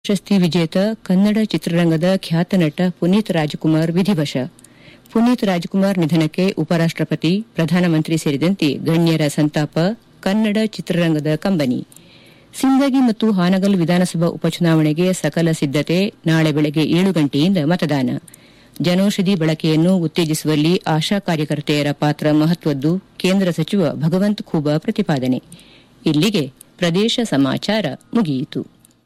ಪ್ರಶಸ್ತಿ ವಿಜೇತ ಕನ್ನಡ ಚಿತ್ರರಂಗದ ಖ್ಯಾತ ನಟ ಪುನೀತ್ ರಾಜ್ಕುಮಾರ್ ವಿಧಿವಶ ಪುನೀತ್ ರಾಜ್ಕುಮಾರ್ ನಿಧನಕ್ಕೆ ಉಪರಾಷ್ಟಪತಿ ಪ್ರಧಾನಮಂತ್ರಿ ಸೇರಿದಂತೆ ಗಣ್ಯರ ಸಂತಾಪ ಕನ್ನಡ ಚಿತ್ರರಂಗದ ಕಂಬನಿ ಸಿಂದಗಿ ಮತ್ತು ಹಾನಗಲ್ ವಿಧಾನಸಭಾ ಉಪಚುನಾವಣೆಗೆ ಸಕಲ ಸಿದ್ದತೆ ನಾಳೆ ಬೆಳಗ್ಗೆ ಏಳು ಗಂಟೆಯಿಂದ ಮತದಾನ ಜನೌಷಧಿ ಬಳಕೆಯನ್ನು ಉತ್ತೇಜಿಸುವಲ್ಲಿ ಆಶಾ ಕಾರ್ಯಕರ್ತೆಯರ ಪಾತ್ರ ಮಹತ್ವದ್ದು ಕೇಂದ್ರ ಸಚಿವ ಭಗವಂತ್ ಖೂಬಾ ಪ್ರತಿಪಾದನೆ ಇಲ್ಲಿಗೆ ಪ್ರದೇಶ ಸಮಾಚಾರ ಮುಗಿಯಿತು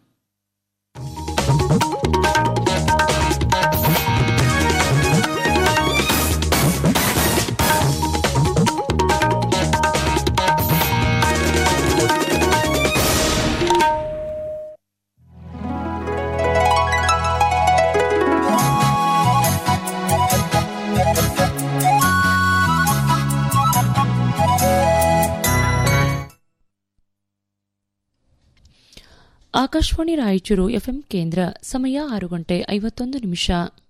ಆಕಾಶವಾಣಿ ರಾಯಚೂರು ಎಫ್ಎಂ ಕೇಂದ್ರ ಸಮಯ ಆರು ಗಂಟೆ ಐವತ್ತೊಂದು ನಿಮಿಷ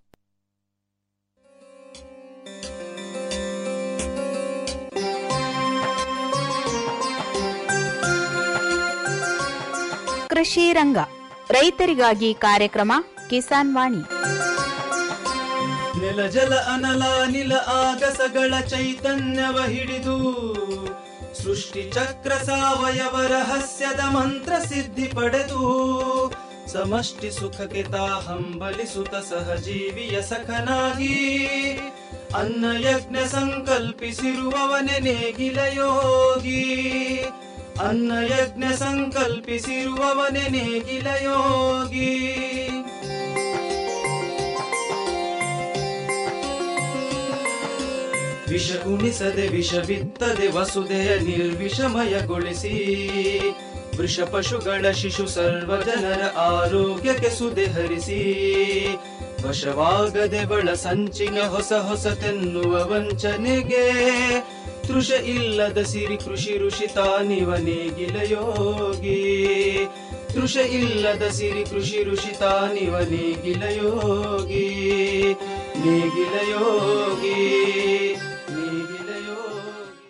ಕೃಷಿ ರಂಗ ರೈತರಿಗಾಗಿ ಕಾರ್ಯಕ್ರಮ ಕಿಸಾನ್ ವಾಣಿ ನೆಲ ಜಲ ಅನಲ ನಿಲ ಆಗಸಗಳ ಚೈತನ್ಯವ ಹಿಡಿದು ಸೃಷ್ಟಿ ಚಕ್ರ ಸಾವಯವ ರಹಸ್ಯದ ಮಂತ್ರ ಸಿದ್ಧಿ ಪಡೆದು ಸಮಷ್ಟಿ ಸುಖಕ್ಕೆ ತಾ ಹಂಬಲಿಸುತ್ತ ಸಹಜೀವಿಯ ಸಖನಾಗಿ ಅನ್ನ ಯಜ್ಞ ಸಂಕಲ್ಪಿಸಿರುವವನೆ ನೇಗಿಲ ಯೋಗಿ ಅನ್ನ ಯಜ್ಞ ಸಂಕಲ್ಪಿಸಿರುವವನೆ ನೇಗಿಲ ಯೋಗಿ ವಿಷ ಉಣಿಸದೆ ವಿಷ ಬಿತ್ತದೆ ವಸುದೆಯ ನಿರ್ವಿಷಮಯಗೊಳಿಸಿ ವೃಷ ಪಶುಗಳ ಶಿಶು ಸರ್ವ ಜನರ ಆರೋಗ್ಯಕ್ಕೆ ಸುದೆ ಹರಿಸಿ ವಶವಾಗದೆ ಬಳ ಸಂಚಿನ ಹೊಸ ಹೊಸತೆನ್ನುವ ವಂಚನೆಗೆ ತೃಷ ಇಲ್ಲದ ಸಿರಿ ಕೃಷಿ ಋಷಿ ತಾನಿವ ನೇಗಿಲ ಯೋಗಿ ತೃಷ ಇಲ್ಲದ ಸಿರಿ ಕೃಷಿ ಋಷಿ ತಾನಿವ ನೇಗಿಲ ಯೋಗಿ ನೇಗಿಲ ಯೋಗಿ ನೇಗಿಲ ಯೋಗಿ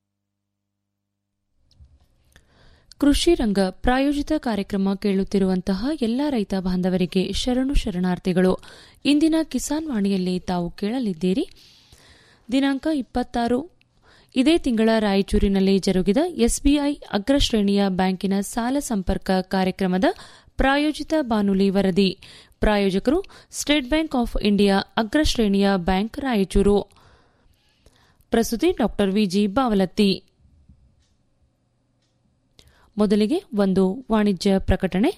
ಕೃಷಿ ರಂಗ ಪ್ರಾಯೋಜಿತ ಕಾರ್ಯಕ್ರಮ ಕೇಳುತ್ತಿರುವಂತಹ ಎಲ್ಲ ರೈತ ಬಾಂಧವರಿಗೆ ಶರಣು ಶರಣಾರ್ಥಿಗಳು ಇಂದಿನ ಕಿಸಾನ್ ವಾಣಿಯಲ್ಲಿ ತಾವು ಕೇಳಲಿದ್ದೀರಿ ದಿನಾಂಕ ಇಪ್ಪತ್ತಾರು ಇದೇ ತಿಂಗಳ ರಾಯಚೂರಿನಲ್ಲಿ ಜರುಗಿದ ಎಸ್ಬಿಐ ಅಗ್ರಶ್ರೇಣಿಯ ಬ್ಯಾಂಕಿನ ಸಾಲ ಸಂಪರ್ಕ ಕಾರ್ಯಕ್ರಮದ ಪ್ರಾಯೋಜಿತ ಬಾನುಲಿ ವರದಿ ಪ್ರಾಯೋಜಕರು ಸ್ಟೇಟ್ ಬ್ಯಾಂಕ್ ಆಫ್ ಇಂಡಿಯಾ ಅಗ್ರಶ್ರೇಣಿಯ ಬ್ಯಾಂಕ್ ರಾಯಚೂರು ಪ್ರಸ್ತುತಿ ಡಾ ವಿಜಿ ಬಾವಲತ್ತಿ ಮೊದಲಿಗೆ ಒಂದು ವಾಣಿಜ್ಯ ಪ್ರಕಟಣೆ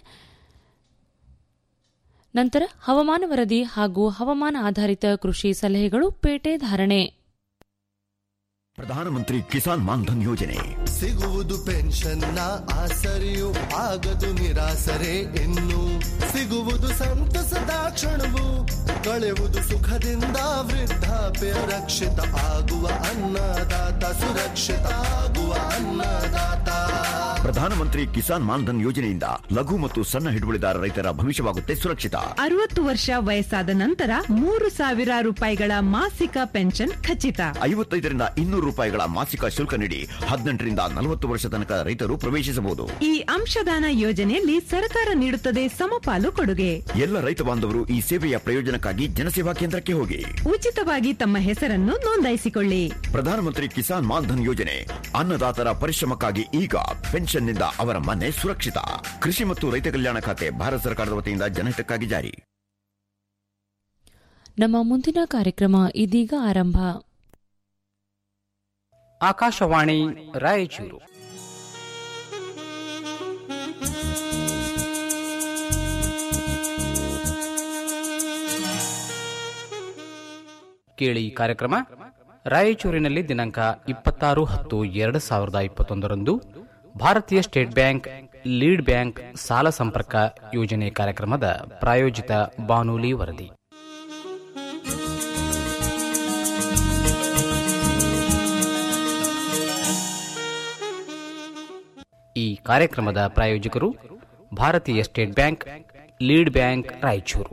ನಂತರ ಹವಾಮಾನ ವರದಿ ಹಾಗೂ ಹವಾಮಾನ ಆಧಾರಿತ ಕೃಷಿ ಸಲಹೆಗಳು ಪೇಟೆ ಧಾರಣೆ ಪ್ರಧಾನಮಂತ್ರಿ ಕಿಸಾನ್ ಮಾನ್ಧನ್ ಯೋಜನೆ ಸಿಗುವುದು ಪೆನ್ಷನ್ನ ಆಸರೆಯು ಆಗದು ನಿರಾಸರೆ ಇನ್ನು ಸಿಗುವುದು ಸಂತಸದ ಕ್ಷಣವು ಕಳೆಯುವುದು ಸುಖದಿಂದ ವೃದ್ಧಾಪ್ಯ ರಕ್ಷಿತ ಆಗುವ ಅನ್ನದಾತ ಸುರಕ್ಷಿತ ಆಗುವ ಅನ್ನದಾತ ಪ್ರಧಾನಮಂತ್ರಿ ಕಿಸಾನ್ ಮಾನ್ಧನ್ ಯೋಜನೆಯಿಂದ ಲಘು ಮತ್ತು ಸಣ್ಣ ಹಿಡುವಳಿದಾರ ರೈತರ ಭವಿಷ್ಯವಾಗುತ್ತೆ ಸುರಕ್ಷಿತ ಅರವತ್ತು ವರ್ಷ ವಯಸ್ಸಾದ ನಂತರ ಮೂರು ಸಾವಿರ ರೂಪಾಯಿಗಳ ಮಾಸಿಕ ಪೆನ್ಷನ್ ಖಚಿತ ಐವತ್ತೈದರಿಂದ ಇನ್ನೂರು ರೂಪಾಯಿಗಳ ಮಾಸಿಕ ಶುಲ್ಕ ನೀಡಿ ಹದಿನೆಂಟರಿಂದ ನಲವತ್ತು ವರ್ಷ ತನಕ ರೈತರು ಪ್ರವೇಶಿಸಬಹುದು ಈ ಅಂಶದಾನ ಯೋಜನೆಯಲ್ಲಿ ಸರ್ಕಾರ ನೀಡುತ್ತದೆ ಸಮಪಾಲು ಕೊಡುಗೆ ಎಲ್ಲ ರೈತ ಬಾಂಧವರು ಈ ಸೇವೆಯ ಪ್ರಯೋಜನಕ್ಕಾಗಿ ಜನಸೇವಾ ಕೇಂದ್ರಕ್ಕೆ ಹೋಗಿ ಉಚಿತವಾಗಿ ತಮ್ಮ ಹೆಸರನ್ನು ನೋಂದಾಯಿಸಿಕೊಳ್ಳಿ ಪ್ರಧಾನಮಂತ್ರಿ ಕಿಸಾನ್ ಮಾನ್ಧನ್ ಯೋಜನೆ ಅನ್ನದಾತರ ಪರಿಶ್ರಮಕ್ಕಾಗಿ ಈಗ ಪೆನ್ಷನ್ನಿಂದ ಅವರ ಮನೆ ಸುರಕ್ಷಿತ ಕೃಷಿ ಮತ್ತು ರೈತ ಕಲ್ಯಾಣ ಖಾತೆ ಭಾರತ ಸರ್ಕಾರದ ವತಿಯಿಂದ ಜನಹಿತಕ್ಕಾಗಿ ಜಾರಿ ನಮ್ಮ ಮುಂದಿನ ಕಾರ್ಯಕ್ರಮ ಇದೀಗ ಆರಂಭ ಆಕಾಶವಾಣಿ ರಾಯಚೂರು ಕೇಳಿ ಈ ಕಾರ್ಯಕ್ರಮ ರಾಯಚೂರಿನಲ್ಲಿ ದಿನಾಂಕ ಇಪ್ಪತ್ತಾರು ಹತ್ತು ಎರಡು ಸಾವಿರದ ಇಪ್ಪತ್ತೊಂದರಂದು ಭಾರತೀಯ ಸ್ಟೇಟ್ ಬ್ಯಾಂಕ್ ಲೀಡ್ ಬ್ಯಾಂಕ್ ಸಾಲ ಸಂಪರ್ಕ ಯೋಜನೆ ಕಾರ್ಯಕ್ರಮದ ಪ್ರಾಯೋಜಿತ ಬಾನುಲಿ ವರದಿ ಈ ಕಾರ್ಯಕ್ರಮದ ಪ್ರಾಯೋಜಕರು ಭಾರತೀಯ state bank lead bank Raichur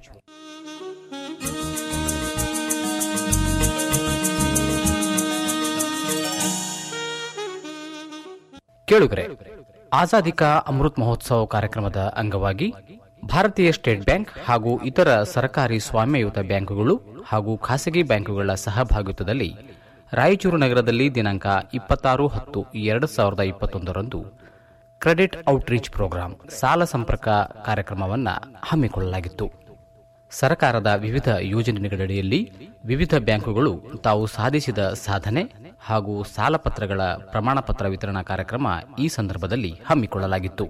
ಕೇಳುಗರೆ ಆಜಾದಿ ಕಾ ಅಮೃತ್ ಮಹೋತ್ಸವ ಕಾರ್ಯಕ್ರಮದ ಅಂಗವಾಗಿ ಭಾರತೀಯ ಸ್ಟೇಟ್ ಬ್ಯಾಂಕ್ ಹಾಗೂ ಇತರ ಸರ್ಕಾರಿ ಸ್ವಾಮ್ಯಯುತ ಬ್ಯಾಂಕುಗಳು ಹಾಗೂ ಖಾಸಗಿ ಬ್ಯಾಂಕುಗಳ ಸಹಭಾಗಿತ್ವದಲ್ಲಿ ರಾಯಚೂರು ನಗರದಲ್ಲಿ ದಿನಾಂಕ ಇಪ್ಪತ್ತಾರು ಹತ್ತು ಎರಡು ಸಾವಿರದ ಇಪ್ಪತ್ತೊಂದರಂದು ಕ್ರೆಡಿಟ್ ಔಟ್ರೀಚ್ ಪ್ರೋಗ್ರಾಂ ಸಾಲ ಸಂಪರ್ಕ ಕಾರ್ಯಕ್ರಮವನ್ನು ಹಮ್ಮಿಕೊಳ್ಳಲಾಗಿತ್ತು ಸರ್ಕಾರದ ವಿವಿಧ ಯೋಜನೆಗಳಡಿಯಲ್ಲಿ ವಿವಿಧ ಬ್ಯಾಂಕುಗಳು ತಾವು ಸಾಧಿಸಿದ ಸಾಧನೆ ಹಾಗೂ ಸಾಲ ಪತ್ರಗಳ ಪ್ರಮಾಣಪತ್ರ ವಿತರಣಾ ಕಾರ್ಯಕ್ರಮ ಈ ಸಂದರ್ಭದಲ್ಲಿ ಹಮ್ಮಿಕೊಳ್ಳಲಾಗಿತ್ತು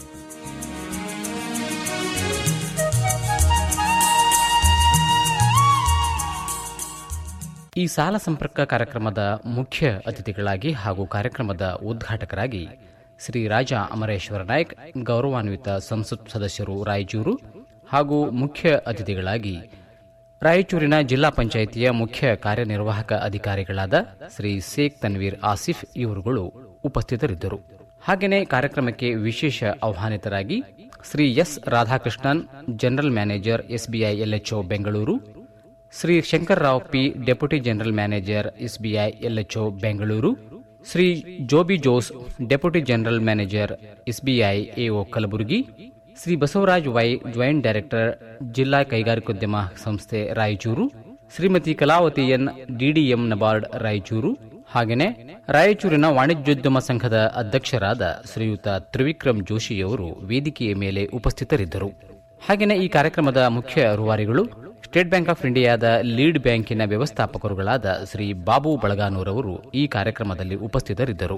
ಈ ಸಾಲ ಸಂಪರ್ಕ ಕಾರ್ಯಕ್ರಮದ ಮುಖ್ಯ ಅತಿಥಿಗಳಾಗಿ ಹಾಗೂ ಕಾರ್ಯಕ್ರಮದ ಉದ್ಘಾಟಕರಾಗಿ ಶ್ರೀ ರಾಜ ಅಮರೇಶ್ವರ ನಾಯ್ಕ್ ಗೌರವಾನ್ವಿತ ಸಂಸತ್ ಸದಸ್ಯರು ರಾಯಚೂರು ಹಾಗೂ ಮುಖ್ಯ ಅತಿಥಿಗಳಾಗಿ ರಾಯಚೂರಿನ ಜಿಲ್ಲಾ ಪಂಚಾಯಿತಿಯ ಮುಖ್ಯ ಕಾರ್ಯನಿರ್ವಾಹಕ ಅಧಿಕಾರಿಗಳಾದ ಶ್ರೀ ಶೇಖ್ ತನ್ವೀರ್ ಆಸಿಫ್ ಇವರುಗಳು ಉಪಸ್ಥಿತರಿದ್ದರು ಹಾಗೆಯೇ ಕಾರ್ಯಕ್ರಮಕ್ಕೆ ವಿಶೇಷ ಆಹ್ವಾನಿತರಾಗಿ Shri S Radhakrishnan general manager SBI LHO Bengaluru Shri Shankarrao P deputy general manager SBI LHO Bengaluru Shri Joby Jose deputy general manager SBI AO Kalaburagi Shri Basavaraj Y joint director ಜಿಲ್ಲಾ ಕೈಗಾರಿಕೋದ್ಯಮ ಸಂಸ್ಥೆ Raichur Shrimati Kalavathi N DDM NABARD Raichur ಹಾಗೆಯೇ ರಾಯಚೂರಿನ ವಾಣಿಜ್ಯೋದ್ಯಮ ಸಂಘದ ಅಧ್ಯಕ್ಷರಾದ ಶ್ರೀಯುತ ತ್ರಿವಿಕ್ರಮ್ ಜೋಶಿಯವರು ವೇದಿಕೆಯ ಮೇಲೆ ಉಪಸ್ಥಿತರಿದ್ದರು ಹಾಗೆಯೇ ಈ ಕಾರ್ಯಕ್ರಮದ ಮುಖ್ಯ ರೂವಾರಿಗಳು ಸ್ಟೇಟ್ ಬ್ಯಾಂಕ್ ಆಫ್ ಇಂಡಿಯಾದ ಲೀಡ್ ಬ್ಯಾಂಕಿನ ವ್ಯವಸ್ಥಾಪಕರುಗಳಾದ ಶ್ರೀ ಬಾಬು ಬಳಗಾನೂರ್ ಅವರು ಈ ಕಾರ್ಯಕ್ರಮದಲ್ಲಿ ಉಪಸ್ಥಿತರಿದ್ದರು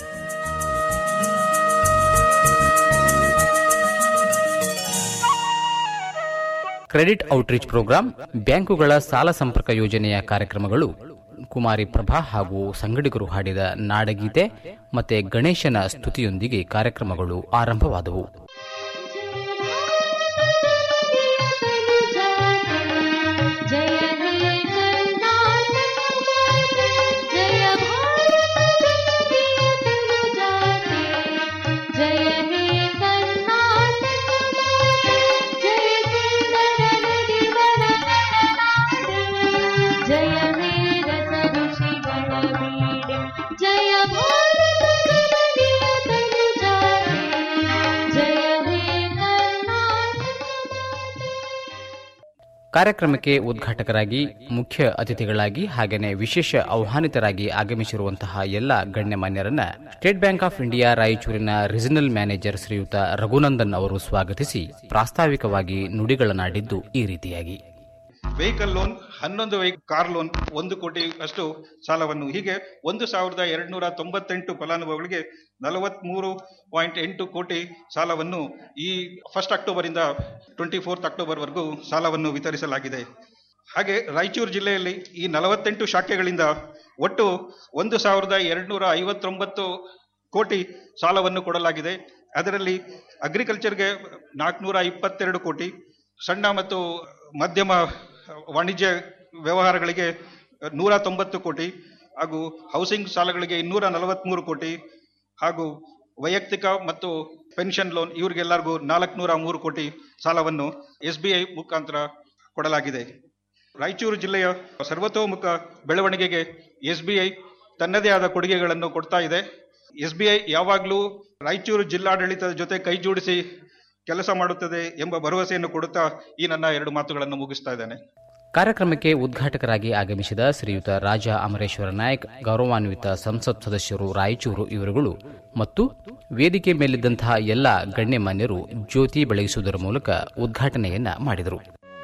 ಕ್ರೆಡಿಟ್ ಔಟ್ರೀಚ್ ಪ್ರೋಗ್ರಾಂ ಬ್ಯಾಂಕುಗಳ ಸಾಲ ಸಂಪರ್ಕ ಯೋಜನೆಯ ಕಾರ್ಯಕ್ರಮಗಳು ಕುಮಾರಿ ಪ್ರಭಾ ಹಾಗೂ ಸಂಗಡಿಗರು ಹಾಡಿದ ನಾಡಗೀತೆ ಮತ್ತೆ ಗಣೇಶನ ಸ್ತುತಿಯೊಂದಿಗೆ ಕಾರ್ಯಕ್ರಮಗಳು ಆರಂಭವಾದವು जय हे कर्नाटक जय भारत जय हे कर्नाटक जय जय हे ऋषि जय भारत जय हे कर्नाटक ಕಾರ್ಯಕ್ರಮಕ್ಕೆ ಉದ್ಘಾಟಕರಾಗಿ ಮುಖ್ಯ ಅತಿಥಿಗಳಾಗಿ ಹಾಗೆಯೇ ವಿಶೇಷ ಆಹ್ವಾನಿತರಾಗಿ ಆಗಮಿಸಿರುವಂತಹ ಎಲ್ಲ ಗಣ್ಯಮಾನ್ಯರನ್ನ ಸ್ಟೇಟ್ ಬ್ಯಾಂಕ್ ಆಫ್ ಇಂಡಿಯಾ ರಾಯಚೂರಿನ ರೀಜನಲ್ ಮ್ಯಾನೇಜರ್ ಶ್ರೀಯುತ ರಘುನಂದನ್ ಅವರು ಸ್ವಾಗತಿಸಿ ಪ್ರಾಸ್ತಾವಿಕವಾಗಿ ನುಡಿಗಳನ್ನಾಡಿದ್ದು ಈ ರೀತಿಯಾಗಿ ವೆಹಿಕಲ್ ಲೋನ್ ಹನ್ನೊಂದು ವೆಹಿ ಕಾರ್ ಲೋನ್ ಒಂದು ಕೋಟಿ ಅಷ್ಟು ಸಾಲವನ್ನು ಹೀಗೆ ಒಂದು ಸಾವಿರದ ಎರಡುನೂರ ತೊಂಬತ್ತೆಂಟು ಫಲಾನುಭವಿಗಳಿಗೆ ನಲವತ್ಮೂರು ಪಾಯಿಂಟ್ ಎಂಟು ಕೋಟಿ ಸಾಲವನ್ನು ಈ ಫಸ್ಟ್ ಅಕ್ಟೋಬರ್ ಇಂದ ಟ್ವೆಂಟಿ ಫೋರ್ತ್ ಅಕ್ಟೋಬರ್ ವರೆಗೂ ಸಾಲವನ್ನು ವಿತರಿಸಲಾಗಿದೆ ಹಾಗೆ ರಾಯಚೂರು ಜಿಲ್ಲೆಯಲ್ಲಿ ಈ ನಲವತ್ತೆಂಟು ಶಾಖೆಗಳಿಂದ ಒಟ್ಟು ಒಂದು ಸಾವಿರದ ಎರಡುನೂರ ಐವತ್ತೊಂಬತ್ತು ಕೋಟಿ ಸಾಲವನ್ನು ಕೊಡಲಾಗಿದೆ ಅದರಲ್ಲಿ ಅಗ್ರಿಕಲ್ಚರ್ಗೆ ನಾಲ್ಕುನೂರ ಇಪ್ಪತ್ತೆರಡು ಕೋಟಿ ಸಣ್ಣ ಮತ್ತು ಮಧ್ಯಮ ವಾಣಿಜ್ಯ ವ್ಯವಹಾರಗಳಿಗೆ ನೂರ ತೊಂಬತ್ತು ಕೋಟಿ ಹಾಗೂ ಹೌಸಿಂಗ್ ಸಾಲಗಳಿಗೆ ಇನ್ನೂರ ನಲವತ್ತ್ಮೂರು ಕೋಟಿ ಹಾಗೂ ವೈಯಕ್ತಿಕ ಮತ್ತು ಪೆನ್ಷನ್ ಲೋನ್ ಇವರಿಗೆಲ್ಲರಿಗೂ ನಾಲ್ಕುನೂರ ಮೂರು ಕೋಟಿ ಸಾಲವನ್ನು ಎಸ್ ಬಿ ಐ ಮುಖಾಂತರ ಕೊಡಲಾಗಿದೆ ರಾಯಚೂರು ಜಿಲ್ಲೆಯ ಸರ್ವತೋಮುಖ ಬೆಳವಣಿಗೆಗೆ ಎಸ್ ಬಿ ಐ ತನ್ನದೇ ಆದ ಕೊಡುಗೆಗಳನ್ನು ಕೊಡ್ತಾ ಇದೆ ಎಸ್ ಬಿ ಐ ಯಾವಾಗಲೂ ರಾಯಚೂರು ಜಿಲ್ಲಾಡಳಿತದ ಜೊತೆ ಕೈ ಜೋಡಿಸಿ ಕೆಲಸ ಮಾಡುತ್ತದೆ ಎಂಬ ಭರವಸೆಯನ್ನು ಕೊಡುತ್ತಾ ಈ ನನ್ನ ಎರಡು ಮಾತುಗಳನ್ನು ಮುಗಿಸ್ತಾ ಇದ್ದೇನೆ ಕಾರ್ಯಕ್ರಮಕ್ಕೆ ಉದ್ಘಾಟಕರಾಗಿ ಆಗಮಿಸಿದ ಶ್ರೀಯುತ ರಾಜ ಅಮರೇಶ್ವರ ನಾಯಕ್ ಗೌರವಾನ್ವಿತ ಸಂಸತ್ ಸದಸ್ಯರು ರಾಯಚೂರು ಇವರುಗಳು ಮತ್ತು ವೇದಿಕೆ ಮೇಲಿದ್ದಂತಹ ಎಲ್ಲ ಗಣ್ಯಮಾನ್ಯರು ಜ್ಯೋತಿ ಬೆಳಗಿಸುವುದರ ಮೂಲಕ ಉದ್ಘಾಟನೆಯನ್ನ ಮಾಡಿದರು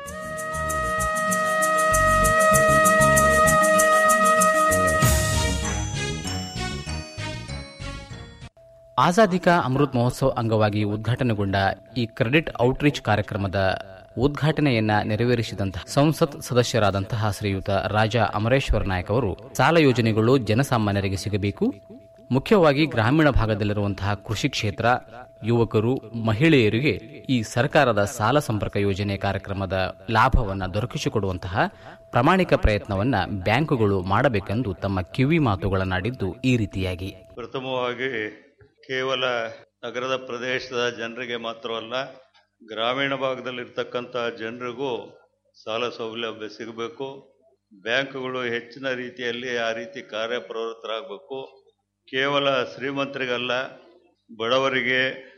ಆಜಾದಿ ಕಾ ಅಮೃತ್ ಮಹೋತ್ಸವ ಅಂಗವಾಗಿ ಉದ್ಘಾಟನೆಗೊಂಡ ಈ ಕ್ರೆಡಿಟ್ ಔಟ್ರೀಚ್ ಕಾರ್ಯಕ್ರಮದ ಉದ್ಘಾಟನೆಯನ್ನ ನೆರವೇರಿಸಿದಂತಹ ಸಂಸತ್ ಸದಸ್ಯರಾದಂತಹ ಶ್ರೀಯುತ ರಾಜ ಅಮರೇಶ್ವರ ನಾಯಕ್ ಅವರು ಸಾಲ ಯೋಜನೆಗಳು ಜನಸಾಮಾನ್ಯರಿಗೆ ಸಿಗಬೇಕು ಮುಖ್ಯವಾಗಿ ಗ್ರಾಮೀಣ ಭಾಗದಲ್ಲಿರುವಂತಹ ಕೃಷಿ ಕ್ಷೇತ್ರ ಯುವಕರು ಮಹಿಳೆಯರಿಗೆ ಈ ಸರ್ಕಾರದ ಸಾಲ ಸಂಪರ್ಕ ಯೋಜನೆ ಕಾರ್ಯಕ್ರಮದ ಲಾಭವನ್ನು ದೊರಕಿಸಿಕೊಡುವಂತಹ ಪ್ರಾಮಾಣಿಕ ಪ್ರಯತ್ನವನ್ನ ಬ್ಯಾಂಕುಗಳು ಮಾಡಬೇಕೆಂದು ತಮ್ಮ ಕಿವಿ ಮಾತುಗಳನ್ನಾಡಿದ್ದು ಈ ರೀತಿಯಾಗಿ ಪ್ರಥಮವಾಗಿ ಕೇವಲ ನಗರದ ಪ್ರದೇಶದ ಜನರಿಗೆ ಮಾತ್ರವಲ್ಲ ಗ್ರಾಮೀಣ ಭಾಗದಲ್ಲಿರ್ತಕ್ಕಂಥ ಜನರಿಗೂ ಸಾಲ ಸೌಲಭ್ಯ ಸಿಗಬೇಕು ಬ್ಯಾಂಕುಗಳು ಹೆಚ್ಚಿನ ರೀತಿಯಲ್ಲಿ ಆ ರೀತಿ ಕಾರ್ಯಪ್ರವೃತ್ತರಾಗಬೇಕು ಕೇವಲ ಶ್ರೀಮಂತರಿಗಲ್ಲ ಬಡವರಿಗೆ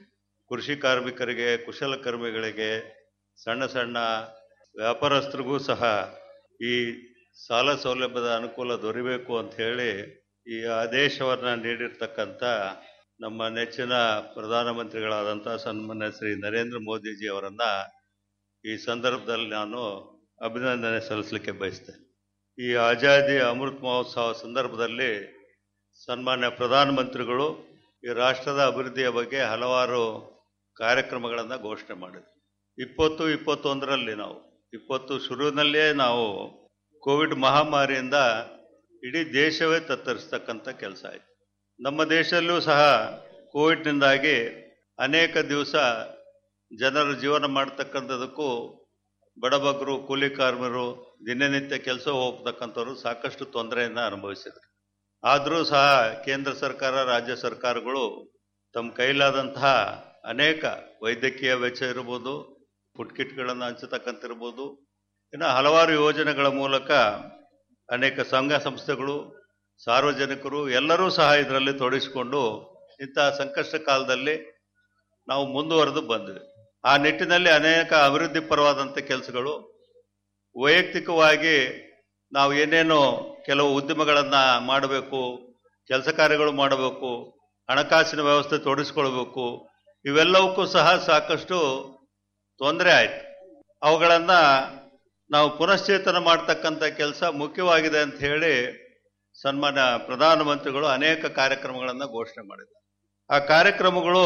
ಕೃಷಿ ಕಾರ್ಮಿಕರಿಗೆ ಕುಶಲಕರ್ಮಿಗಳಿಗೆ ಸಣ್ಣ ಸಣ್ಣ ವ್ಯಾಪಾರಸ್ಥರಿಗೂ ಸಹ ಈ ಸಾಲ ಸೌಲಭ್ಯದ ಅನುಕೂಲ ದೊರೆಯಬೇಕು ಅಂತ ಹೇಳಿ ಈ ಆದೇಶವನ್ನು ನೀಡಿರ್ತಕ್ಕಂಥ ನಮ್ಮ ನೆಚ್ಚಿನ ಪ್ರಧಾನಮಂತ್ರಿಗಳಾದಂಥ ಸನ್ಮಾನ್ಯ ಶ್ರೀ ನರೇಂದ್ರ ಮೋದಿಜಿ ಅವರನ್ನ ಈ ಸಂದರ್ಭದಲ್ಲಿ ನಾನು ಅಭಿನಂದನೆ ಸಲ್ಲಿಸಲಿಕ್ಕೆ ಬಯಸ್ತೇನೆ ಈ ಆಜಾದಿ ಅಮೃತ್ ಮಹೋತ್ಸವ ಸಂದರ್ಭದಲ್ಲಿ ಸನ್ಮಾನ್ಯ ಪ್ರಧಾನಮಂತ್ರಿಗಳು ಈ ರಾಷ್ಟ್ರದ ಅಭಿವೃದ್ಧಿಯ ಬಗ್ಗೆ ಹಲವಾರು ಕಾರ್ಯಕ್ರಮಗಳನ್ನು ಘೋಷಣೆ ಮಾಡಿದ್ರು ಇಪ್ಪತ್ತು ಇಪ್ಪತ್ತೊಂದರಲ್ಲಿ ನಾವು ಇಪ್ಪತ್ತು ಶುರುವಿನಲ್ಲೇ ನಾವು ಕೋವಿಡ್ ಮಹಾಮಾರಿಯಿಂದ ಇಡೀ ದೇಶವೇ ತತ್ತರಿಸ್ತಕ್ಕಂಥ ಕೆಲಸ ಆಯಿತು ನಮ್ಮ ದೇಶದಲ್ಲೂ ಸಹ ಕೋವಿಡ್ನಿಂದಾಗಿ ಅನೇಕ ದಿವಸ ಜನರು ಜೀವನ ಮಾಡ್ತಕ್ಕಂಥದಕ್ಕೂ ಬಡಬಗರು ಕೂಲಿ ಕಾರ್ಮಿಕರು ದಿನನಿತ್ಯ ಕೆಲಸ ಹೋಗ್ತಕ್ಕಂಥವ್ರು ಸಾಕಷ್ಟು ತೊಂದರೆಯನ್ನು ಅನುಭವಿಸಿದ್ರು ಆದರೂ ಸಹ ಕೇಂದ್ರ ಸರ್ಕಾರ ರಾಜ್ಯ ಸರ್ಕಾರಗಳು ತಮ್ಮ ಕೈಲಾದಂತಹ ಅನೇಕ ವೈದ್ಯಕೀಯ ವೆಚ್ಚ ಇರ್ಬೋದು ಫುಡ್ ಕಿಟ್ಗಳನ್ನು ಹಂಚತಕ್ಕಂತಿರ್ಬೋದು ಇನ್ನು ಹಲವಾರು ಯೋಜನೆಗಳ ಮೂಲಕ ಅನೇಕ ಸಂಘ ಸಂಸ್ಥೆಗಳು ಸಾರ್ವಜನಿಕರು ಎಲ್ಲರೂ ಸಹ ಇದರಲ್ಲಿ ತೊಡಗಿಸಿಕೊಂಡು ಇಂತಹ ಸಂಕಷ್ಟ ಕಾಲದಲ್ಲಿ ನಾವು ಮುಂದುವರೆದು ಬಂದಿವೆ ಆ ನಿಟ್ಟಿನಲ್ಲಿ ಅನೇಕ ಅಭಿವೃದ್ಧಿ ಪರವಾದಂಥ ಕೆಲಸಗಳು ವೈಯಕ್ತಿಕವಾಗಿ ನಾವು ಏನೇನು ಕೆಲವು ಉದ್ಯಮಗಳನ್ನು ಮಾಡಬೇಕು ಕೆಲಸ ಕಾರ್ಯಗಳು ಮಾಡಬೇಕು ಹಣಕಾಸಿನ ವ್ಯವಸ್ಥೆ ತೊಡಗಿಸ್ಕೊಳ್ಬೇಕು ಇವೆಲ್ಲವಕ್ಕೂ ಸಹ ಸಾಕಷ್ಟು ತೊಂದರೆ ಆಯಿತು ಅವುಗಳನ್ನು ನಾವು ಪುನಶ್ಚೇತನ ಮಾಡ್ತಕ್ಕಂಥ ಕೆಲಸ ಮುಖ್ಯವಾಗಿದೆ ಅಂತ ಹೇಳಿ ಸನ್ಮಾನ್ಯ ಪ್ರಧಾನಮಂತ್ರಿಗಳು ಅನೇಕ ಕಾರ್ಯಕ್ರಮಗಳನ್ನು ಘೋಷಣೆ ಮಾಡಿದ್ದಾರೆ ಆ ಕಾರ್ಯಕ್ರಮಗಳು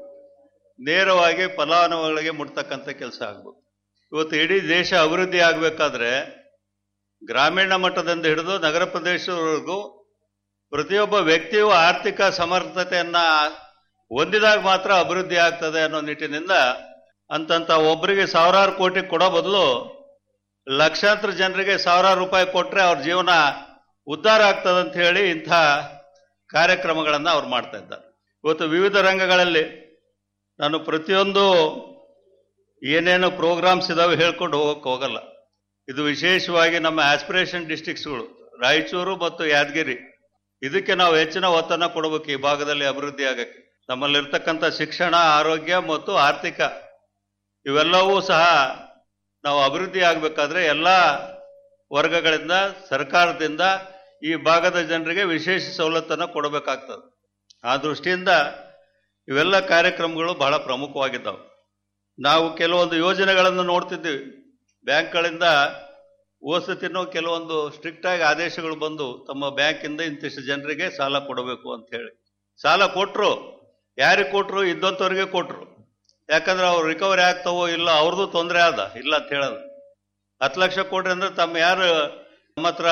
ನೇರವಾಗಿ ಫಲಾನುಭವಿಗಳಿಗೆ ಮುಟ್ತಕ್ಕಂಥ ಕೆಲಸ ಆಗ್ಬೇಕು ಇವತ್ತು ಇಡೀ ದೇಶ ಅಭಿವೃದ್ಧಿ ಆಗಬೇಕಾದ್ರೆ ಗ್ರಾಮೀಣ ಮಟ್ಟದಿಂದ ಹಿಡಿದು ನಗರ ಪ್ರದೇಶದವರೆಗೂ ಪ್ರತಿಯೊಬ್ಬ ವ್ಯಕ್ತಿಯು ಆರ್ಥಿಕ ಸಮರ್ಥತೆಯನ್ನ ಹೊಂದಿದಾಗ ಮಾತ್ರ ಅಭಿವೃದ್ಧಿ ಆಗ್ತದೆ ಅನ್ನೋ ನಿಟ್ಟಿನಿಂದ ಅಂತಂತ ಒಬ್ಬರಿಗೆ ಸಾವಿರಾರು ಕೋಟಿ ಕೊಡೋ ಬದಲು ಲಕ್ಷಾಂತರ ಜನರಿಗೆ ಸಾವಿರಾರು ರೂಪಾಯಿ ಕೊಟ್ರೆ ಅವ್ರ ಜೀವನ ಉದ್ಧಾರ ಆಗ್ತದೆ ಅಂತ ಹೇಳಿ ಇಂಥ ಕಾರ್ಯಕ್ರಮಗಳನ್ನು ಅವ್ರು ಮಾಡ್ತಾ ಇದ್ದಾರೆ ಇವತ್ತು ವಿವಿಧ ರಂಗಗಳಲ್ಲಿ ನಾನು ಪ್ರತಿಯೊಂದು ಏನೇನು ಪ್ರೋಗ್ರಾಮ್ಸ್ ಇದಾವೆ ಹೇಳ್ಕೊಂಡು ಹೋಗಕ್ಕೆ ಹೋಗಲ್ಲ ಇದು ವಿಶೇಷವಾಗಿ ನಮ್ಮ ಆಸ್ಪಿರೇಷನ್ ಡಿಸ್ಟ್ರಿಕ್ಟ್ಸ್ಗಳು ರಾಯಚೂರು ಮತ್ತು ಯಾದಗಿರಿ ಇದಕ್ಕೆ ನಾವು ಹೆಚ್ಚಿನ ಒತ್ತನ್ನು ಕೊಡಬೇಕು ಈ ಭಾಗದಲ್ಲಿ ಅಭಿವೃದ್ಧಿ ಆಗಕ್ಕೆ ನಮ್ಮಲ್ಲಿರ್ತಕ್ಕಂಥ ಶಿಕ್ಷಣ ಆರೋಗ್ಯ ಮತ್ತು ಆರ್ಥಿಕ ಇವೆಲ್ಲವೂ ಸಹ ನಾವು ಅಭಿವೃದ್ಧಿ ಆಗಬೇಕಾದ್ರೆ ಎಲ್ಲ ವರ್ಗಗಳಿಂದ ಸರ್ಕಾರದಿಂದ ಈ ಭಾಗದ ಜನರಿಗೆ ವಿಶೇಷ ಸವಲತ್ತನ್ನು ಕೊಡಬೇಕಾಗ್ತದೆ ಆ ದೃಷ್ಟಿಯಿಂದ ಇವೆಲ್ಲ ಕಾರ್ಯಕ್ರಮಗಳು ಬಹಳ ಪ್ರಮುಖವಾಗಿದ್ದಾವೆ ನಾವು ಕೆಲವೊಂದು ಯೋಜನೆಗಳನ್ನು ನೋಡ್ತಿದ್ದೀವಿ ಬ್ಯಾಂಕ್ಗಳಿಂದ ಓಸತಿನೂ ಕೆಲವೊಂದು ಸ್ಟ್ರಿಕ್ಟ್ ಆಗಿ ಆದೇಶಗಳು ಬಂದು ತಮ್ಮ ಬ್ಯಾಂಕಿಂದ ಇಂತಿಷ್ಟು ಜನರಿಗೆ ಸಾಲ ಕೊಡಬೇಕು ಅಂತ ಹೇಳಿ ಸಾಲ ಕೊಟ್ಟರು ಯಾರಿಗೆ ಕೊಟ್ಟರು ಇದ್ದಂಥವ್ರಿಗೆ ಕೊಟ್ಟರು ಯಾಕಂದ್ರೆ ಅವ್ರು ರಿಕವರಿ ಆಗ್ತಾವೋ ಇಲ್ಲ ಅವ್ರದ್ದು ತೊಂದರೆ ಆದ ಇಲ್ಲ ಅಂತ ಹೇಳೋದು ಹತ್ತು ಲಕ್ಷ ಕೊಟ್ರಿ ಅಂದ್ರೆ ತಮ್ಮ ಯಾರು ನಮ್ಮ ಹತ್ರ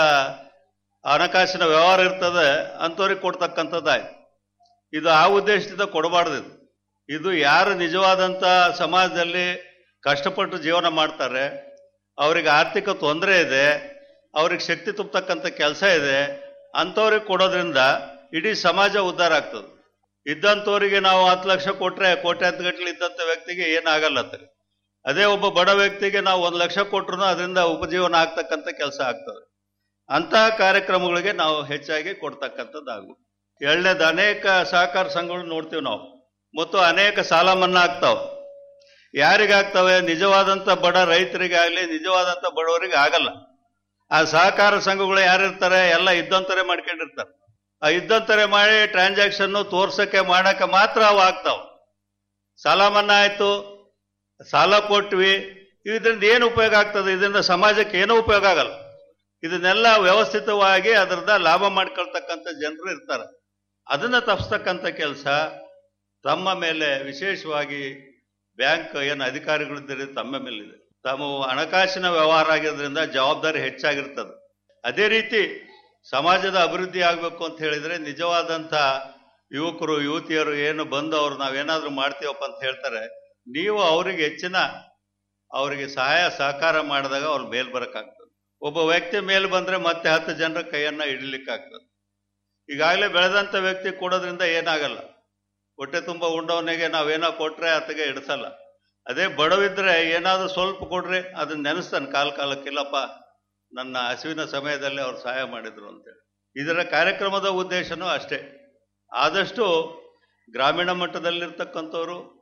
ಹಣಕಾಸಿನ ವ್ಯವಹಾರ ಇರ್ತದೆ ಅಂಥವ್ರಿಗೆ ಕೊಡ್ತಕ್ಕಂಥದ್ದಾಯ್ತು ಇದು ಆ ಉದ್ದೇಶದಿಂದ ಕೊಡಬಾರ್ದು ಇದು ಇದು ಯಾರು ನಿಜವಾದಂಥ ಸಮಾಜದಲ್ಲಿ ಕಷ್ಟಪಟ್ಟು ಜೀವನ ಮಾಡ್ತಾರೆ ಅವ್ರಿಗೆ ಆರ್ಥಿಕ ತೊಂದರೆ ಇದೆ ಅವ್ರಿಗೆ ಶಕ್ತಿ ತುಂಬತಕ್ಕಂಥ ಕೆಲಸ ಇದೆ ಅಂಥವ್ರಿಗೆ ಕೊಡೋದ್ರಿಂದ ಇಡೀ ಸಮಾಜ ಉದ್ಧಾರ ಆಗ್ತದೆ ಇದ್ದಂಥವ್ರಿಗೆ ನಾವು ಹತ್ತು ಲಕ್ಷ ಕೊಟ್ರೆ ಕೋಟ್ಯಾಂತರ ಗಟ್ಟಲೆ ಇದ್ದಂಥ ವ್ಯಕ್ತಿಗೆ ಏನಾಗಲ್ಲ ಅತ್ತ ಅದೇ ಒಬ್ಬ ಬಡ ವ್ಯಕ್ತಿಗೆ ನಾವು ಒಂದು ಲಕ್ಷ ಕೊಟ್ರು ಅದರಿಂದ ಉಪಜೀವನ ಆಗ್ತಕ್ಕಂಥ ಕೆಲಸ ಆಗ್ತದೆ ಅಂತಹ ಕಾರ್ಯಕ್ರಮಗಳಿಗೆ ನಾವು ಹೆಚ್ಚಾಗಿ ಕೊಡ್ತಕ್ಕಂಥದ್ದಾಗು ಎರಡನೇದು ಅನೇಕ ಸಹಕಾರ ಸಂಘಗಳು ನೋಡ್ತೀವಿ ನಾವು ಮತ್ತು ಅನೇಕ ಸಾಲ ಮನ್ನಾ ಆಗ್ತಾವೆ ಯಾರಿಗಾಗ್ತವೆ ನಿಜವಾದಂಥ ಬಡ ರೈತರಿಗೆ ಆಗಲಿ ನಿಜವಾದಂಥ ಬಡವರಿಗೆ ಆಗಲ್ಲ ಆ ಸಹಕಾರ ಸಂಘಗಳು ಯಾರಿರ್ತಾರೆ ಎಲ್ಲ ಇದ್ದಂತರೇ ಮಾಡ್ಕೊಂಡಿರ್ತಾರೆ ಆ ಇದ್ದಂತರೇ ಮಾಡಿ ಟ್ರಾನ್ಸಾಕ್ಷನ್ ತೋರ್ಸಕ್ಕೆ ಮಾಡಕ್ಕೆ ಮಾತ್ರ ಅವು ಆಗ್ತಾವ ಸಾಲ ಮನ್ನಾ ಆಯ್ತು ಸಾಲ ಕೊಟ್ವಿ ಇದರಿಂದ ಏನು ಉಪಯೋಗ ಆಗ್ತದೆ ಇದರಿಂದ ಸಮಾಜಕ್ಕೆ ಏನೂ ಉಪಯೋಗ ಆಗಲ್ಲ ಇದನ್ನೆಲ್ಲ ವ್ಯವಸ್ಥಿತವಾಗಿ ಅದರಿಂದ ಲಾಭ ಮಾಡ್ಕೊಳ್ತಕ್ಕಂಥ ಜನರು ಇರ್ತಾರೆ ಅದನ್ನ ತಪ್ಪಿಸ್ತಕ್ಕಂಥ ಕೆಲಸ ತಮ್ಮ ಮೇಲೆ ವಿಶೇಷವಾಗಿ ಬ್ಯಾಂಕ್ ಏನು ಅಧಿಕಾರಿಗಳಿದ್ದಾರೆ ತಮ್ಮ ಮೇಲಿದೆ ತಾವು ಹಣಕಾಸಿನ ವ್ಯವಹಾರ ಆಗಿರೋದ್ರಿಂದ ಜವಾಬ್ದಾರಿ ಹೆಚ್ಚಾಗಿರ್ತದೆ ಅದೇ ರೀತಿ ಸಮಾಜದ ಅಭಿವೃದ್ಧಿ ಆಗಬೇಕು ಅಂತ ಹೇಳಿದ್ರೆ ನಿಜವಾದಂಥ ಯುವಕರು ಯುವತಿಯರು ಏನು ಬಂದು ಅವ್ರು ನಾವೇನಾದ್ರೂ ಮಾಡ್ತೀವಪ್ಪ ಅಂತ ಹೇಳ್ತಾರೆ ನೀವು ಅವರಿಗೆ ಹೆಚ್ಚಿನ ಅವರಿಗೆ ಸಹಾಯ ಸಹಕಾರ ಮಾಡಿದಾಗ ಅವ್ರು ಮೇಲ್ ಬರಕ್ಕಾಗ್ತದೆ ಒಬ್ಬ ವ್ಯಕ್ತಿ ಮೇಲ್ ಬಂದ್ರೆ ಮತ್ತೆ ಹತ್ತು ಜನರ ಕೈಯನ್ನ ಹಿಡಿಲಿಕ್ಕಾಗ್ತದೆ ಈಗಾಗಲೇ ಬೆಳೆದಂಥ ವ್ಯಕ್ತಿ ಕೊಡೋದ್ರಿಂದ ಏನಾಗಲ್ಲ ಹೊಟ್ಟೆ ತುಂಬ ಉಂಡವನಿಗೆ ನಾವೇನೋ ಕೊಟ್ರೆ ಆತಗೆ ಇಡಿಸಲ್ಲ ಅದೇ ಬಡವಿದ್ರೆ ಏನಾದರೂ ಸ್ವಲ್ಪ ಕೊಡ್ರಿ ಅದನ್ನ ನೆನೆಸ್ತಾನೆ ಕಾಲ ಕಾಲಕ್ಕಿಲ್ಲಪ್ಪ ನನ್ನ ಹಸಿವಿನ ಸಮಯದಲ್ಲಿ ಅವ್ರು ಸಹಾಯ ಮಾಡಿದ್ರು ಅಂತೇಳಿ ಇದರ ಕಾರ್ಯಕ್ರಮದ ಉದ್ದೇಶನೂ ಅಷ್ಟೇ ಆದಷ್ಟು ಗ್ರಾಮೀಣ ಮಟ್ಟದಲ್ಲಿರ್ತಕ್ಕಂಥವ್ರು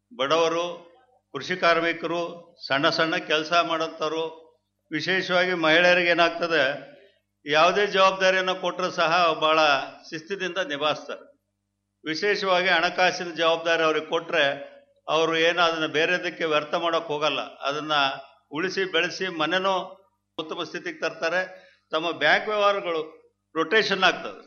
ಬಡವರು ಕೃಷಿ ಕಾರ್ಮಿಕರು ಸಣ್ಣ ಸಣ್ಣ ಕೆಲಸ ಮಾಡೋಂಥವ್ರು ವಿಶೇಷವಾಗಿ ಮಹಿಳೆಯರಿಗೆ ಏನಾಗ್ತದೆ ಯಾವುದೇ ಜವಾಬ್ದಾರಿಯನ್ನು ಕೊಟ್ಟರು ಸಹ ಬಹಳ ಶಿಸ್ತಿನಿಂದ ನಿಭಾಯಿಸ್ತಾರೆ ವಿಶೇಷವಾಗಿ ಹಣಕಾಸಿನ ಜವಾಬ್ದಾರಿ ಅವ್ರಿಗೆ ಕೊಟ್ಟರೆ ಅವರು ಏನು ಅದನ್ನು ಬೇರೆದಕ್ಕೆ ವ್ಯರ್ಥ ಮಾಡೋಕೆ ಹೋಗಲ್ಲ ಅದನ್ನ ಉಳಿಸಿ ಬೆಳೆಸಿ ಮನೆನೂ ಉತ್ತಮ ಸ್ಥಿತಿಗೆ ತರ್ತಾರೆ ತಮ್ಮ ಬ್ಯಾಂಕ್ ವ್ಯವಹಾರಗಳು ರೊಟೇಷನ್ ಆಗ್ತದೆ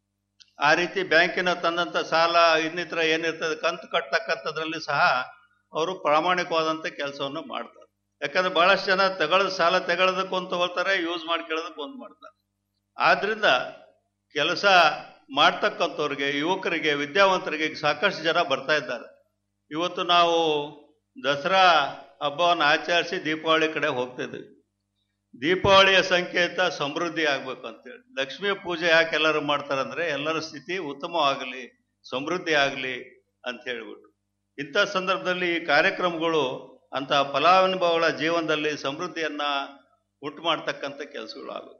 ಆ ರೀತಿ ಬ್ಯಾಂಕಿನ ತಂದಂಥ ಸಾಲ ಇನ್ನಿತರ ಏನಿರ್ತದೆ ಕಂತು ಕಟ್ಟತಕ್ಕಂಥದ್ರಲ್ಲಿ ಸಹ ಅವರು ಪ್ರಾಮಾಣಿಕವಾದಂಥ ಕೆಲಸವನ್ನು ಮಾಡ್ತಾರೆ ಯಾಕಂದ್ರೆ ಬಹಳಷ್ಟು ಜನ ತಗೊಳ್ಳೋದು ಸಾಲ ತಗೊಳ್ಳೋದಕ್ಕೆ ಒಂದು ತಗೊಳ್ತಾರೆ ಯೂಸ್ ಮಾಡ್ಕೊಳ್ಳೋದಕ್ಕೆ ಒಂದು ಮಾಡ್ತಾರೆ ಆದ್ರಿಂದ ಕೆಲಸ ಮಾಡ್ತಕ್ಕಂಥವ್ರಿಗೆ ಯುವಕರಿಗೆ ವಿದ್ಯಾವಂತರಿಗೆ ಸಾಕಷ್ಟು ಜನ ಬರ್ತಾ ಇದ್ದಾರೆ ಇವತ್ತು ನಾವು ದಸರಾ ಹಬ್ಬವನ್ನು ಆಚರಿಸಿ ದೀಪಾವಳಿ ಕಡೆ ಹೋಗ್ತಿದ್ವಿ ದೀಪಾವಳಿಯ ಸಂಕೇತ ಸಮೃದ್ಧಿ ಆಗ್ಬೇಕು ಅಂತೇಳಿ ಲಕ್ಷ್ಮೀ ಪೂಜೆ ಯಾಕೆ ಎಲ್ಲರೂ ಮಾಡ್ತಾರೆ ಅಂದ್ರೆ ಎಲ್ಲರ ಸ್ಥಿತಿ ಉತ್ತಮವಾಗಲಿ ಸಮೃದ್ಧಿ ಆಗಲಿ ಅಂತ ಹೇಳ್ಬಿಟ್ಟು ಇಂಥ ಸಂದರ್ಭದಲ್ಲಿ ಈ ಕಾರ್ಯಕ್ರಮಗಳು ಅಂತ ಫಲಾನುಭವಿಗಳ ಜೀವನದಲ್ಲಿ ಸಮೃದ್ಧಿಯನ್ನ ಉಂಟು ಮಾಡ್ತಕ್ಕಂಥ ಕೆಲಸಗಳು ಆಗಬೇಕು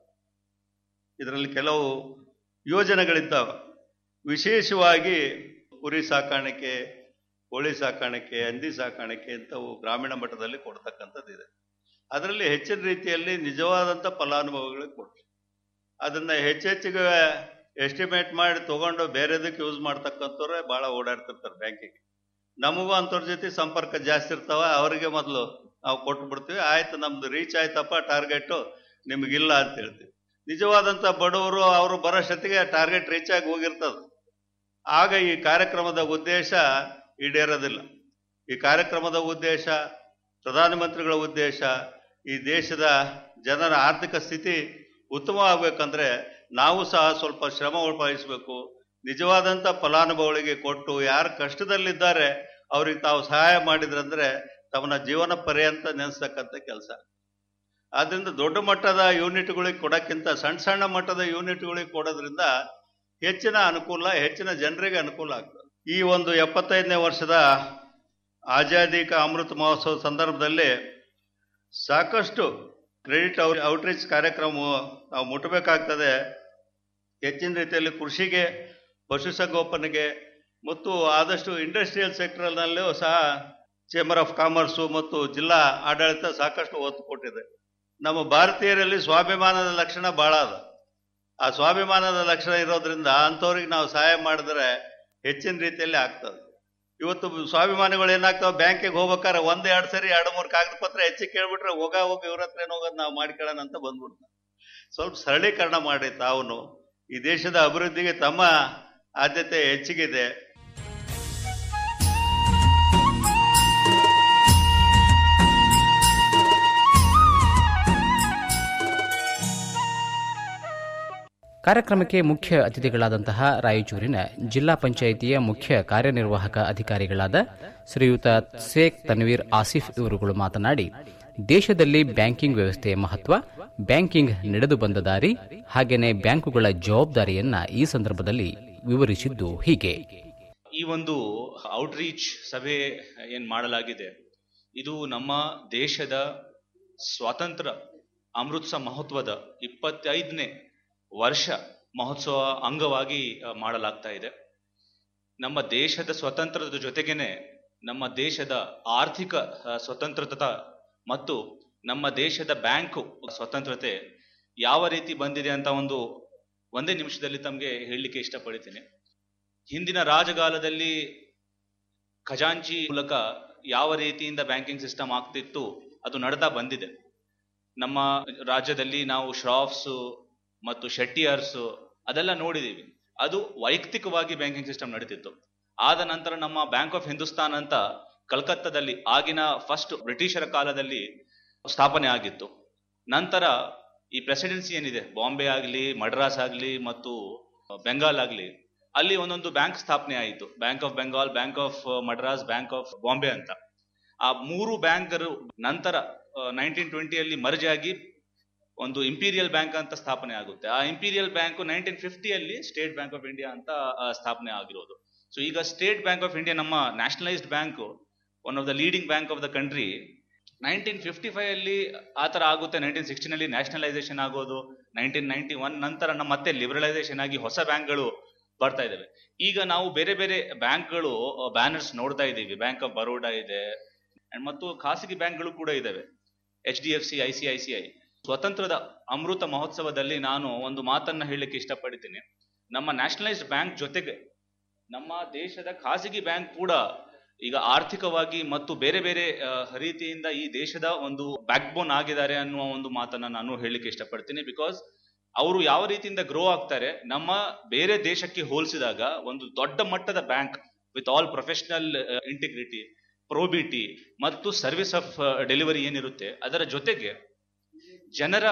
ಇದರಲ್ಲಿ ಕೆಲವು ಯೋಜನೆಗಳಿದ್ದಾವೆ ವಿಶೇಷವಾಗಿ ಕುರಿ ಸಾಕಾಣಿಕೆ ಕೋಳಿ ಸಾಕಾಣಿಕೆ ಹಂದಿ ಸಾಕಾಣಿಕೆ ಇಂಥವು ಗ್ರಾಮೀಣ ಮಟ್ಟದಲ್ಲಿ ಕೊಡ್ತಕ್ಕಂಥದ್ದಿದೆ ಅದರಲ್ಲಿ ಹೆಚ್ಚಿನ ರೀತಿಯಲ್ಲಿ ನಿಜವಾದಂಥ ಫಲಾನುಭವಿಗಳಿಗೆ ಕೊಡ್ತೀವಿ ಅದನ್ನ ಹೆಚ್ಚೆಚ್ಚಿಗೆ ಎಸ್ಟಿಮೇಟ್ ಮಾಡಿ ತಗೊಂಡು ಬೇರೆದಕ್ಕೆ ಯೂಸ್ ಮಾಡ್ತಕ್ಕಂಥವ್ರೆ ಭಾಳ ಓಡಾಡ್ತಿರ್ತಾರೆ ಬ್ಯಾಂಕಿಗೆ ನಮಗೂ ಅಂಥವ್ರ ಜೊತೆ ಸಂಪರ್ಕ ಜಾಸ್ತಿ ಇರ್ತಾವ ಅವರಿಗೆ ಮೊದಲು ನಾವು ಕೊಟ್ಟು ಬಿಡ್ತೀವಿ ಆಯ್ತು ನಮ್ದು ರೀಚ್ ಆಯ್ತಪ್ಪ ಟಾರ್ಗೆಟು ನಿಮಗಿಲ್ಲ ಅಂತ ಹೇಳ್ತೀವಿ ನಿಜವಾದಂಥ ಬಡವರು ಅವರು ಬರೋಷ್ಟೊತ್ತಿಗೆ ಟಾರ್ಗೆಟ್ ರೀಚ್ ಆಗಿ ಹೋಗಿರ್ತದೆ ಆಗ ಈ ಕಾರ್ಯಕ್ರಮದ ಉದ್ದೇಶ ಈಡೇರೋದಿಲ್ಲ ಈ ಕಾರ್ಯಕ್ರಮದ ಉದ್ದೇಶ ಪ್ರಧಾನಮಂತ್ರಿಗಳ ಉದ್ದೇಶ ಈ ದೇಶದ ಜನರ ಆರ್ಥಿಕ ಸ್ಥಿತಿ ಉತ್ತಮವಾಗಬೇಕಂದ್ರೆ ನಾವು ಸಹ ಸ್ವಲ್ಪ ಶ್ರಮ ವಹಿಸಬೇಕು ನಿಜವಾದಂಥ ಫಲಾನುಭವಿಗಳಿಗೆ ಕೊಟ್ಟು ಯಾರು ಕಷ್ಟದಲ್ಲಿದ್ದಾರೆ ಅವ್ರಿಗೆ ತಾವು ಸಹಾಯ ಮಾಡಿದ್ರಂದ್ರೆ ತಮ್ಮನ್ನ ಜೀವನ ಪರ್ಯಂತ ನೆನೆಸ್ತಕ್ಕಂಥ ಕೆಲಸ ಆದ್ರಿಂದ ದೊಡ್ಡ ಮಟ್ಟದ ಯೂನಿಟ್ಗಳಿಗೆ ಕೊಡೋಕ್ಕಿಂತ ಸಣ್ಣ ಸಣ್ಣ ಮಟ್ಟದ ಯೂನಿಟ್ಗಳಿಗೆ ಕೊಡೋದ್ರಿಂದ ಹೆಚ್ಚಿನ ಅನುಕೂಲ ಹೆಚ್ಚಿನ ಜನರಿಗೆ ಅನುಕೂಲ ಆಗ್ತದೆ ಈ ಒಂದು ಎಪ್ಪತ್ತೈದನೇ ವರ್ಷದ ಆಜಾದಿ ಕಾ ಅಮೃತ ಮಹೋತ್ಸವ ಸಂದರ್ಭದಲ್ಲಿ ಸಾಕಷ್ಟು ಕ್ರೆಡಿಟ್ ಔಟ್ರೀಚ್ ಕಾರ್ಯಕ್ರಮ ನಾವು ಮುಟ್ಟಬೇಕಾಗ್ತದೆ ಹೆಚ್ಚಿನ ರೀತಿಯಲ್ಲಿ ಕೃಷಿಗೆ ಪಶುಸಂಗೋಪನೆಗೆ ಮತ್ತು ಆದಷ್ಟು ಇಂಡಸ್ಟ್ರಿಯಲ್ ಸೆಕ್ಟರ್ನಲ್ಲೂ ಸಹ ಚೇಂಬರ್ ಆಫ್ ಕಾಮರ್ಸು ಮತ್ತು ಜಿಲ್ಲಾ ಆಡಳಿತ ಸಾಕಷ್ಟು ಒತ್ತು ಕೊಟ್ಟಿದೆ ನಮ್ಮ ಭಾರತೀಯರಲ್ಲಿ ಸ್ವಾಭಿಮಾನದ ಲಕ್ಷಣ ಭಾಳ ಅದ ಆ ಸ್ವಾಭಿಮಾನದ ಲಕ್ಷಣ ಇರೋದ್ರಿಂದ ಅಂಥವ್ರಿಗೆ ನಾವು ಸಹಾಯ ಮಾಡಿದ್ರೆ ಹೆಚ್ಚಿನ ರೀತಿಯಲ್ಲಿ ಆಗ್ತದೆ ಇವತ್ತು ಸ್ವಾಭಿಮಾನಿಗಳು ಏನಾಗ್ತಾವೆ ಬ್ಯಾಂಕಿಗೆ ಹೋಗ್ಬೇಕಾದ್ರೆ ಒಂದ್ ಎರಡು ಸರಿ ಎರಡು ಮೂರು ಕಾಗದ ಪತ್ರ ಹೆಚ್ಚಿಗೆ ಕೇಳ್ಬಿಟ್ರೆ ಹೋಗ ಹೋಗಿ ಇವ್ರ ಹತ್ರ ಏನು ಹೋಗೋದು ನಾವು ಮಾಡ್ಕೊಳ್ಳೋಣ ಅಂತ ಬಂದ್ಬಿಡ್ತಾರೆ ಸ್ವಲ್ಪ ಸರಳೀಕರಣ ಮಾಡಿ ತಾವು ಈ ದೇಶದ ಅಭಿವೃದ್ಧಿಗೆ ತಮ್ಮ ಆದ್ಯತೆ ಹೆಚ್ಚಿಗಿದೆ ಕಾರ್ಯಕ್ರಮಕ್ಕೆ ಮುಖ್ಯ ಅತಿಥಿಗಳಾದಂತಹ ರಾಯಚೂರಿನ ಜಿಲ್ಲಾ ಪಂಚಾಯಿತಿಯ ಮುಖ್ಯ ಕಾರ್ಯನಿರ್ವಾಹಕ ಅಧಿಕಾರಿಗಳಾದ ಶ್ರೀಯುತ ಶೇಖ್ ತನ್ವೀರ್ ಆಸಿಫ್ ಇವರುಗಳು ಮಾತನಾಡಿ ದೇಶದಲ್ಲಿ ಬ್ಯಾಂಕಿಂಗ್ ವ್ಯವಸ್ಥೆಯ ಮಹತ್ವ ಬ್ಯಾಂಕಿಂಗ್ ನಡೆದು ಬಂದ ದಾರಿ ಹಾಗೇನೆ ಬ್ಯಾಂಕುಗಳ ಜವಾಬ್ದಾರಿಯನ್ನ ಈ ಸಂದರ್ಭದಲ್ಲಿ ವಿವರಿಸಿದ್ದು ಹೀಗೆ ಈ ಒಂದು ಔಟ್ರೀಚ್ ಸಭೆ ಏನ್ ಮಾಡಲಾಗಿದೆ ಇದು ನಮ್ಮ ದೇಶದ ಸ್ವಾತಂತ್ರ್ಯ ಅಮೃತ್ಸ ಮಹತ್ವದ ಇಪ್ಪತ್ತೈದನೇ ವರ್ಷ ಮಹೋತ್ಸವ ಅಂಗವಾಗಿ ಅ, ಮಾಡಲಾಗ್ತಾ ಇದೆ ನಮ್ಮ ದೇಶದ ಸ್ವತಂತ್ರದ ಜೊತೆಗೇನೆ ನಮ್ಮ ದೇಶದ ಆರ್ಥಿಕ ಅ, ಸ್ವತಂತ್ರತ ಮತ್ತು ನಮ್ಮ ದೇಶದ ಬ್ಯಾಂಕು ಸ್ವತಂತ್ರತೆ ಯಾವ ರೀತಿ ಬಂದಿದೆ ಅಂತ ಒಂದು ಒಂದೇ ನಿಮಿಷದಲ್ಲಿ ತಮಗೆ ಹೇಳಲಿಕ್ಕೆ ಇಷ್ಟಪಡ್ತೀನಿ ಹಿಂದಿನ ರಾಜಕಾಲದಲ್ಲಿ ಖಜಾಂಚಿ ಮೂಲಕ ಯಾವ ರೀತಿಯಿಂದ ಬ್ಯಾಂಕಿಂಗ್ ಸಿಸ್ಟಮ್ ಆಗ್ತಿತ್ತು ಅದು ನಡೆದ ಬಂದಿದೆ ನಮ್ಮ ರಾಜ್ಯದಲ್ಲಿ ನಾವು ಶ್ರಾಫ್ಸ್ ಮತ್ತು ಶೆಟ್ಟಿಯರ್ಸ್ ಅದೆಲ್ಲ ನೋಡಿದೀವಿ ಅದು ವೈಯಕ್ತಿಕವಾಗಿ ಬ್ಯಾಂಕಿಂಗ್ ಸಿಸ್ಟಮ್ ನಡೀತಿತ್ತು ಆದ ನಂತರ ನಮ್ಮ ಬ್ಯಾಂಕ್ ಆಫ್ ಹಿಂದೂಸ್ತಾನ್ ಅಂತ ಕಲ್ಕತ್ತಾದಲ್ಲಿ ಆಗಿನ ಫಸ್ಟ್ ಬ್ರಿಟಿಷರ ಕಾಲದಲ್ಲಿ ಸ್ಥಾಪನೆ ಆಗಿತ್ತು ನಂತರ ಈ ಪ್ರೆಸಿಡೆನ್ಸಿ ಏನಿದೆ ಬಾಂಬೆ ಆಗಲಿ ಮಡ್ರಾಸ್ ಆಗಲಿ ಮತ್ತು ಬೆಂಗಾಲ್ ಆಗಲಿ ಅಲ್ಲಿ ಒಂದೊಂದು ಬ್ಯಾಂಕ್ ಸ್ಥಾಪನೆ ಆಯಿತು bank of Bengal bank of Madras bank of Bombay ಅಂತ ಆ ಮೂರು ಬ್ಯಾಂಕರು ನಂತರ ನೈನ್ಟೀನ್ ಟ್ವೆಂಟಿಯಲ್ಲಿ ಮರ್ಜ್ ಆಗಿ ಒಂದು ಇಂಪೀರಿಯಲ್ ಬ್ಯಾಂಕ್ ಅಂತ ಸ್ಥಾಪನೆ ಆಗುತ್ತೆ ಆ ಇಂಪೀರಿಯಲ್ ಬ್ಯಾಂಕ್ ನೈನ್ಟೀನ್ ಫಿಫ್ಟಿಯಲ್ಲಿ ಸ್ಟೇಟ್ ಬ್ಯಾಂಕ್ ಆಫ್ ಇಂಡಿಯಾ ಅಂತ ಆ, ಸ್ಥಾಪನೆ ಆಗಿರೋದು ಸೊ ಈಗ ಸ್ಟೇಟ್ ಬ್ಯಾಂಕ್ ಆಫ್ ಇಂಡಿಯಾ ನಮ್ಮ nationalised bank one of the leading bank of the country nineteen fifty five ಅಲ್ಲಿ ಆ ಥರ ಆಗುತ್ತೆ ನೈನ್ಟೀನ್ ಸಿಕ್ಸ್ಟೀನಲ್ಲಿ ನ್ಯಾಷನಲೈಸೇಷನ್ ಆಗೋದು ನೈನ್ಟೀನ್ ನೈನ್ಟಿ ಒನ್ ನಂತರ ನಮ್ಮ ಮತ್ತೆ ಲಿಬರಲೈಸೇಷನ್ ಆಗಿ ಹೊಸ ಬ್ಯಾಂಕ್ಗಳು ಬರ್ತಾ ಇದ್ದಾವೆ ಈಗ ನಾವು ಬೇರೆ ಬೇರೆ ಬ್ಯಾಂಕ್ಗಳು ಬ್ಯಾನರ್ಸ್ ನೋಡ್ತಾ ಇದ್ದೀವಿ ಬ್ಯಾಂಕ್ ಆಫ್ ಬರೋಡಾ ಇದೆ and ಮತ್ತು ಖಾಸಗಿ ಬ್ಯಾಂಕ್ಗಳು ಕೂಡ ಇದ್ದಾವೆ H D F C I C I C I ಸ್ವತಂತ್ರದ ಅಮೃತ ಮಹೋತ್ಸವದಲ್ಲಿ ನಾನು ಒಂದು ಮಾತನ್ನ ಹೇಳಲಿಕ್ಕೆ ಇಷ್ಟಪಡ್ತೀನಿ ನಮ್ಮ ನ್ಯಾಷನಲೈಸ್ಡ್ ಬ್ಯಾಂಕ್ ಜೊತೆಗೆ ನಮ್ಮ ದೇಶದ ಖಾಸಗಿ ಬ್ಯಾಂಕ್ ಕೂಡ ಈಗ ಆರ್ಥಿಕವಾಗಿ ಮತ್ತು ಬೇರೆ ಬೇರೆ ಆ, ರೀತಿಯಿಂದ ಈ ದೇಶದ ಒಂದು ಬ್ಯಾಕ್ ಬೋನ್ ಆಗಿದ್ದಾರೆ ಅನ್ನುವ ಒಂದು ಮಾತನ್ನ ನಾನು ಹೇಳಲಿಕ್ಕೆ ಇಷ್ಟಪಡ್ತೀನಿ ಬಿಕಾಸ್ ಅವರು ಯಾವ ರೀತಿಯಿಂದ ಗ್ರೋ ಆಗ್ತಾರೆ ನಮ್ಮ ಬೇರೆ ದೇಶಕ್ಕೆ ಹೋಲಿಸಿದಾಗ ಒಂದು ದೊಡ್ಡ ಮಟ್ಟದ bank with all professional integrity probity ಮತ್ತು ಸರ್ವಿಸ್ ಆಫ್ ಡೆಲಿವರಿ ಏನಿರುತ್ತೆ ಅದರ ಜೊತೆಗೆ ಜನರ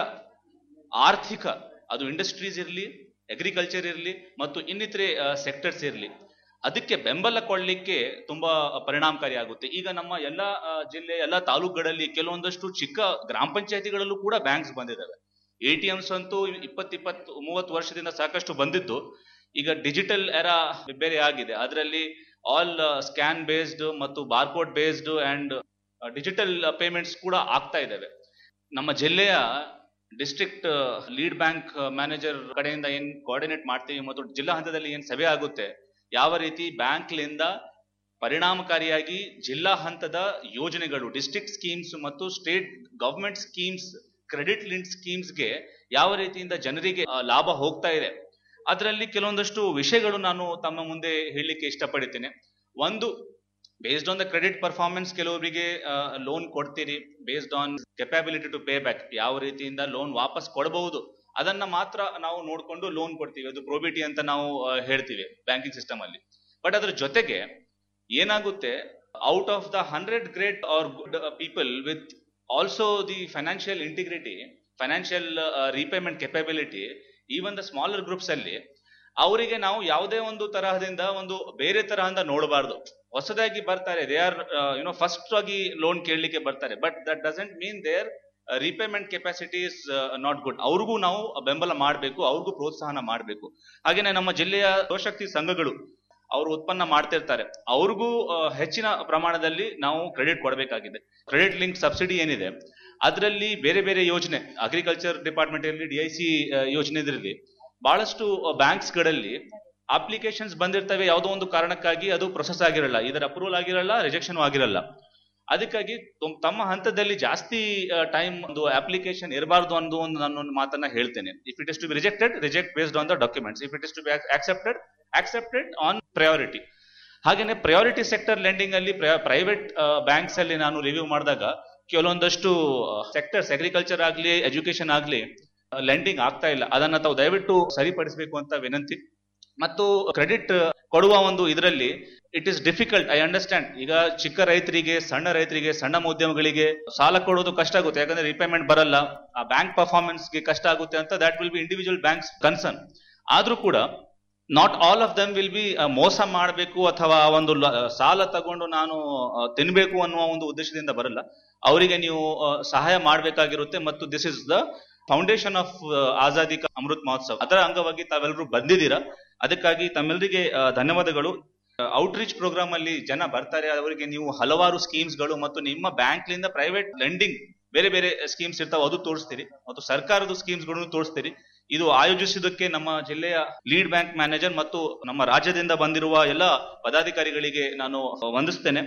ಆರ್ಥಿಕ ಅದು ಇಂಡಸ್ಟ್ರೀಸ್ ಇರಲಿ ಅಗ್ರಿಕಲ್ಚರ್ ಇರಲಿ ಮತ್ತು ಇನ್ನಿತರೆ ಸೆಕ್ಟರ್ಸ್ ಇರಲಿ ಅದಕ್ಕೆ ಬೆಂಬಲ ಕೊಡಲಿಕ್ಕೆ ತುಂಬಾ ಪರಿಣಾಮಕಾರಿ ಆಗುತ್ತೆ ಈಗ ನಮ್ಮ ಎಲ್ಲ ಆ, ಜಿಲ್ಲೆ ಎಲ್ಲ ತಾಲೂಕುಗಳಲ್ಲಿ ಕೆಲವೊಂದಷ್ಟು ಚಿಕ್ಕ ಗ್ರಾಮ ಪಂಚಾಯತಿಗಳಲ್ಲೂ ಕೂಡ ಬ್ಯಾಂಕ್ಸ್ ಬಂದಿದ್ದಾವೆ ಎ ಟಿ ಎಮ್ಸ್ ಅಂತೂ ಇಪ್ಪತ್ತು ಇಪ್ಪತ್ತು ಮೂವತ್ತು ವರ್ಷದಿಂದ ಸಾಕಷ್ಟು ಬಂದಿದ್ದು ಈಗ ಡಿಜಿಟಲ್ ಎರ ಬೇರೆ ಆಗಿದೆ ಅದರಲ್ಲಿ ಆಲ್ ಸ್ಕ್ಯಾನ್ ಬೇಸ್ಡ್ ಮತ್ತು barcode based and digital payments ಕೂಡ ಆಗ್ತಾ ಇದ್ದಾವೆ ನಮ್ಮ ಜಿಲ್ಲೆಯ ಡಿಸ್ಟ್ರಿಕ್ಟ್ ಲೀಡ್ ಬ್ಯಾಂಕ್ ಮ್ಯಾನೇಜರ್ ಕಡೆಯಿಂದ ಏನ್ ಕೋಆರ್ಡಿನೇಟ್ ಮಾಡ್ತೀವಿ ಮತ್ತು ಜಿಲ್ಲಾ ಹಂತದಲ್ಲಿ ಏನ್ ಸಭೆ ಆಗುತ್ತೆ ಯಾವ ರೀತಿ ಬ್ಯಾಂಕ್ಲಿಂದ ಪರಿಣಾಮಕಾರಿಯಾಗಿ ಜಿಲ್ಲಾ ಹಂತದ ಯೋಜನೆಗಳು ಡಿಸ್ಟ್ರಿಕ್ಟ್ ಸ್ಕೀಮ್ಸ್ ಮತ್ತು state government schemes credit link ಸ್ಕೀಮ್ಸ್ಗೆ ಯಾವ ರೀತಿಯಿಂದ ಜನರಿಗೆ ಆ, ಲಾಭ ಹೋಗ್ತಾ ಇದೆ ಅದರಲ್ಲಿ ಕೆಲವೊಂದಷ್ಟು ವಿಷಯಗಳು ನಾನು ತಮ್ಮ ಮುಂದೆ ಹೇಳಲಿಕ್ಕೆ ಇಷ್ಟಪಡ್ತೇನೆ ಒಂದು based on the credit performance ಕೆಲವರಿಗೆ ಲೋನ್ ಕೊಡ್ತೀರಿ based on capability to pay back ಯಾವ ರೀತಿಯಿಂದ ಲೋನ್ ವಾಪಸ್ ಕೊಡಬಹುದು ಅದನ್ನ ಮಾತ್ರ ನಾವು ನೋಡ್ಕೊಂಡು ಲೋನ್ ಕೊಡ್ತೀವಿ ಅದು ಪ್ರೋಬಿಟಿ ಅಂತ ನಾವು ಆ, ಹೇಳ್ತೀವಿ ಬ್ಯಾಂಕಿಂಗ್ ಸಿಸ್ಟಮ್ ಅಲ್ಲಿ ಬಟ್ ಅದ್ರ ಜೊತೆಗೆ ಏನಾಗುತ್ತೆ out of the hundred great are good people with also the financial integrity financial repayment capability even the smaller groups ಅಲ್ಲಿ ಅವರಿಗೆ ನಾವು ಯಾವುದೇ ಒಂದು ತರಹದಿಂದ ಒಂದು ಬೇರೆ ತರಹದಿಂದ ನೋಡಬಾರ್ದು ಹೊಸದಾಗಿ ಬರ್ತಾರೆ ದೇ ಆರ್ ಯುನೋ ಫಸ್ಟ್ ಆಗಿ ಲೋನ್ ಕೇಳಲಿಕ್ಕೆ ಬರ್ತಾರೆ but that doesn't mean their repayment capacity is not good ಅವ್ರಿಗೂ ನಾವು ಬೆಂಬಲ ಮಾಡಬೇಕು ಅವ್ರಿಗೂ ಪ್ರೋತ್ಸಾಹನ ಮಾಡಬೇಕು ಹಾಗೇನೆ ನಮ್ಮ ಜಿಲ್ಲೆಯ ಯುವಶಕ್ತಿ ಸಂಘಗಳು ಅವರು ಉತ್ಪನ್ನ ಮಾಡ್ತಿರ್ತಾರೆ ಅವ್ರಿಗೂ ಆ, ಹೆಚ್ಚಿನ ಪ್ರಮಾಣದಲ್ಲಿ ನಾವು ಕ್ರೆಡಿಟ್ ಕೊಡಬೇಕಾಗಿದೆ ಕ್ರೆಡಿಟ್ ಲಿಂಕ್ ಸಬ್ಸಿಡಿ ಏನಿದೆ ಅದರಲ್ಲಿ ಬೇರೆ ಬೇರೆ ಯೋಜನೆ ಅಗ್ರಿಕಲ್ಚರ್ ಡಿಪಾರ್ಟ್ಮೆಂಟ್ ಇರಲಿ ಡಿ ಐ ಸಿ ಯೋಜನೆದಿರಲಿ ಬಹಳಷ್ಟು ಬ್ಯಾಂಕ್ಸ್ ಗಳಲ್ಲಿ ಅಪ್ಲಿಕೇಶನ್ಸ್ ಬಂದಿರ್ತವೆ ಯಾವುದೋ ಒಂದು ಕಾರಣಕ್ಕಾಗಿ ಅದು ಪ್ರೊಸೆಸ್ ಆಗಿರಲ್ಲ ಇದರ ಅಪ್ರೂವಲ್ ಆಗಿರಲ್ಲ ರಿಜೆಕ್ಷನ್ ಆಗಿರಲ್ಲ ಅದಕ್ಕಾಗಿ ತುಮ್- ತಮ್ಮ ಹಂತದಲ್ಲಿ ಜಾಸ್ತಿ ಟೈಮ್ ಒಂದು ಅಪ್ಲಿಕೇಶನ್ ಇರಬಾರ್ದು ಅನ್ನೋ ಒಂದು ನಾನು ಒಂದು ಮಾತನ್ನ ಹೇಳ್ತೇನೆ if it is to be rejected reject based on the documents if it is to be accepted accepted on priority ಹಾಗೇನೆ ಪ್ರಯಾರಿಟಿ ಸೆಕ್ಟರ್ ಲೆಂಡಿಂಗ್ ಅಲ್ಲಿ ಪ್ರೈವೇಟ್ ಬ್ಯಾಂಕ್ಸ್ ಅಲ್ಲಿ ನಾನು ರಿವ್ಯೂ ಮಾಡಿದಾಗ ಕೆಲವೊಂದಷ್ಟು ಸೆಕ್ಟರ್ಸ್ ಅಗ್ರಿಕಲ್ಚರ್ ಆಗ್ಲಿ ಎಜುಕೇಶನ್ ಆಗ್ಲಿ ಲೆಂಡಿಂಗ್ ಆಗ್ತಾ ಇಲ್ಲ ಅದನ್ನ ತಾವು ದಯವಿಟ್ಟು ಸರಿಪಡಿಸಬೇಕು ಅಂತ ವಿನಂತಿ ಮತ್ತು ಕ್ರೆಡಿಟ್ ಕೊಡುವ ಒಂದು ಇದರಲ್ಲಿ it is difficult I understand ಈಗ ಚಿಕ್ಕ ರೈತರಿಗೆ ಸಣ್ಣ ರೈತರಿಗೆ ಸಣ್ಣ ಉದ್ಯಮಗಳಿಗೆ ಸಾಲ ಕೊಡೋದು ಕಷ್ಟ ಆಗುತ್ತೆ ಯಾಕಂದ್ರೆ ರಿಪೇಮೆಂಟ್ ಬರಲ್ಲ ಆ ಬ್ಯಾಂಕ್ ಪರ್ಫಾರ್ಮೆನ್ಸ್ ಗೆ ಕಷ್ಟ ಆಗುತ್ತೆ ಅಂತ that will be individual banks concern ಆದ್ರೂ ಕೂಡ not all of them will be ಮೋಸ ಮಾಡಬೇಕು ಅಥವಾ ಆ ಒಂದು ಲ- ಸಾಲ ತಗೊಂಡು ನಾನು ಆ, ತಿನ್ಬೇಕು ಅನ್ನುವ ಒಂದು ಉದ್ದೇಶದಿಂದ ಬರಲ್ಲ ಅವರಿಗೆ ನೀವು ಆ, ಸಹಾಯ ಮಾಡಬೇಕಾಗಿರುತ್ತೆ ಮತ್ತು this is the foundation of Azadi Ka Amrit ಮಹೋತ್ಸವ ಅದರ ಅಂಗವಾಗಿ ತಾವೆಲ್ಲರೂ ಬಂದಿದ್ದೀರಾ ಅದಕ್ಕಾಗಿ ತಮ್ಮೆಲ್ಲರಿಗೆ ಆ, ಧನ್ಯವಾದಗಳು ಔಟ್ರೀಚ್ ಪ್ರೋಗ್ರಾಮ್ ಅಲ್ಲಿ ಜನ ಬರ್ತಾರೆ ಅವರಿಗೆ ನೀವು ಹಲವಾರು ಸ್ಕೀಮ್ಸ್ಗಳು ಮತ್ತು ನಿಮ್ಮ ಬ್ಯಾಂಕ್ಲಿಂದ ಪ್ರೈವೇಟ್ ಲೆಂಡಿಂಗ್ ಬೇರೆ ಬೇರೆ ಸ್ಕೀಮ್ಸ್ ಇರ್ತಾವೆ ಅದು ತೋರಿಸ್ತೀರಿ ಮತ್ತು ಸರ್ಕಾರದ ಸ್ಕೀಮ್ಸ್ಗಳನ್ನು ತೋರಿಸ್ತೀರಿ ಇದು ಆಯೋಜಿಸಿದ್ದಕ್ಕೆ ನಮ್ಮ ಜಿಲ್ಲೆಯ ಲೀಡ್ ಬ್ಯಾಂಕ್ ಮ್ಯಾನೇಜರ್ ಮತ್ತು ನಮ್ಮ ರಾಜ್ಯದಿಂದ ಬಂದಿರುವ ಎಲ್ಲ ಪದಾಧಿಕಾರಿಗಳಿಗೆ ನಾನು ವಂದಿಸ್ತೇನೆ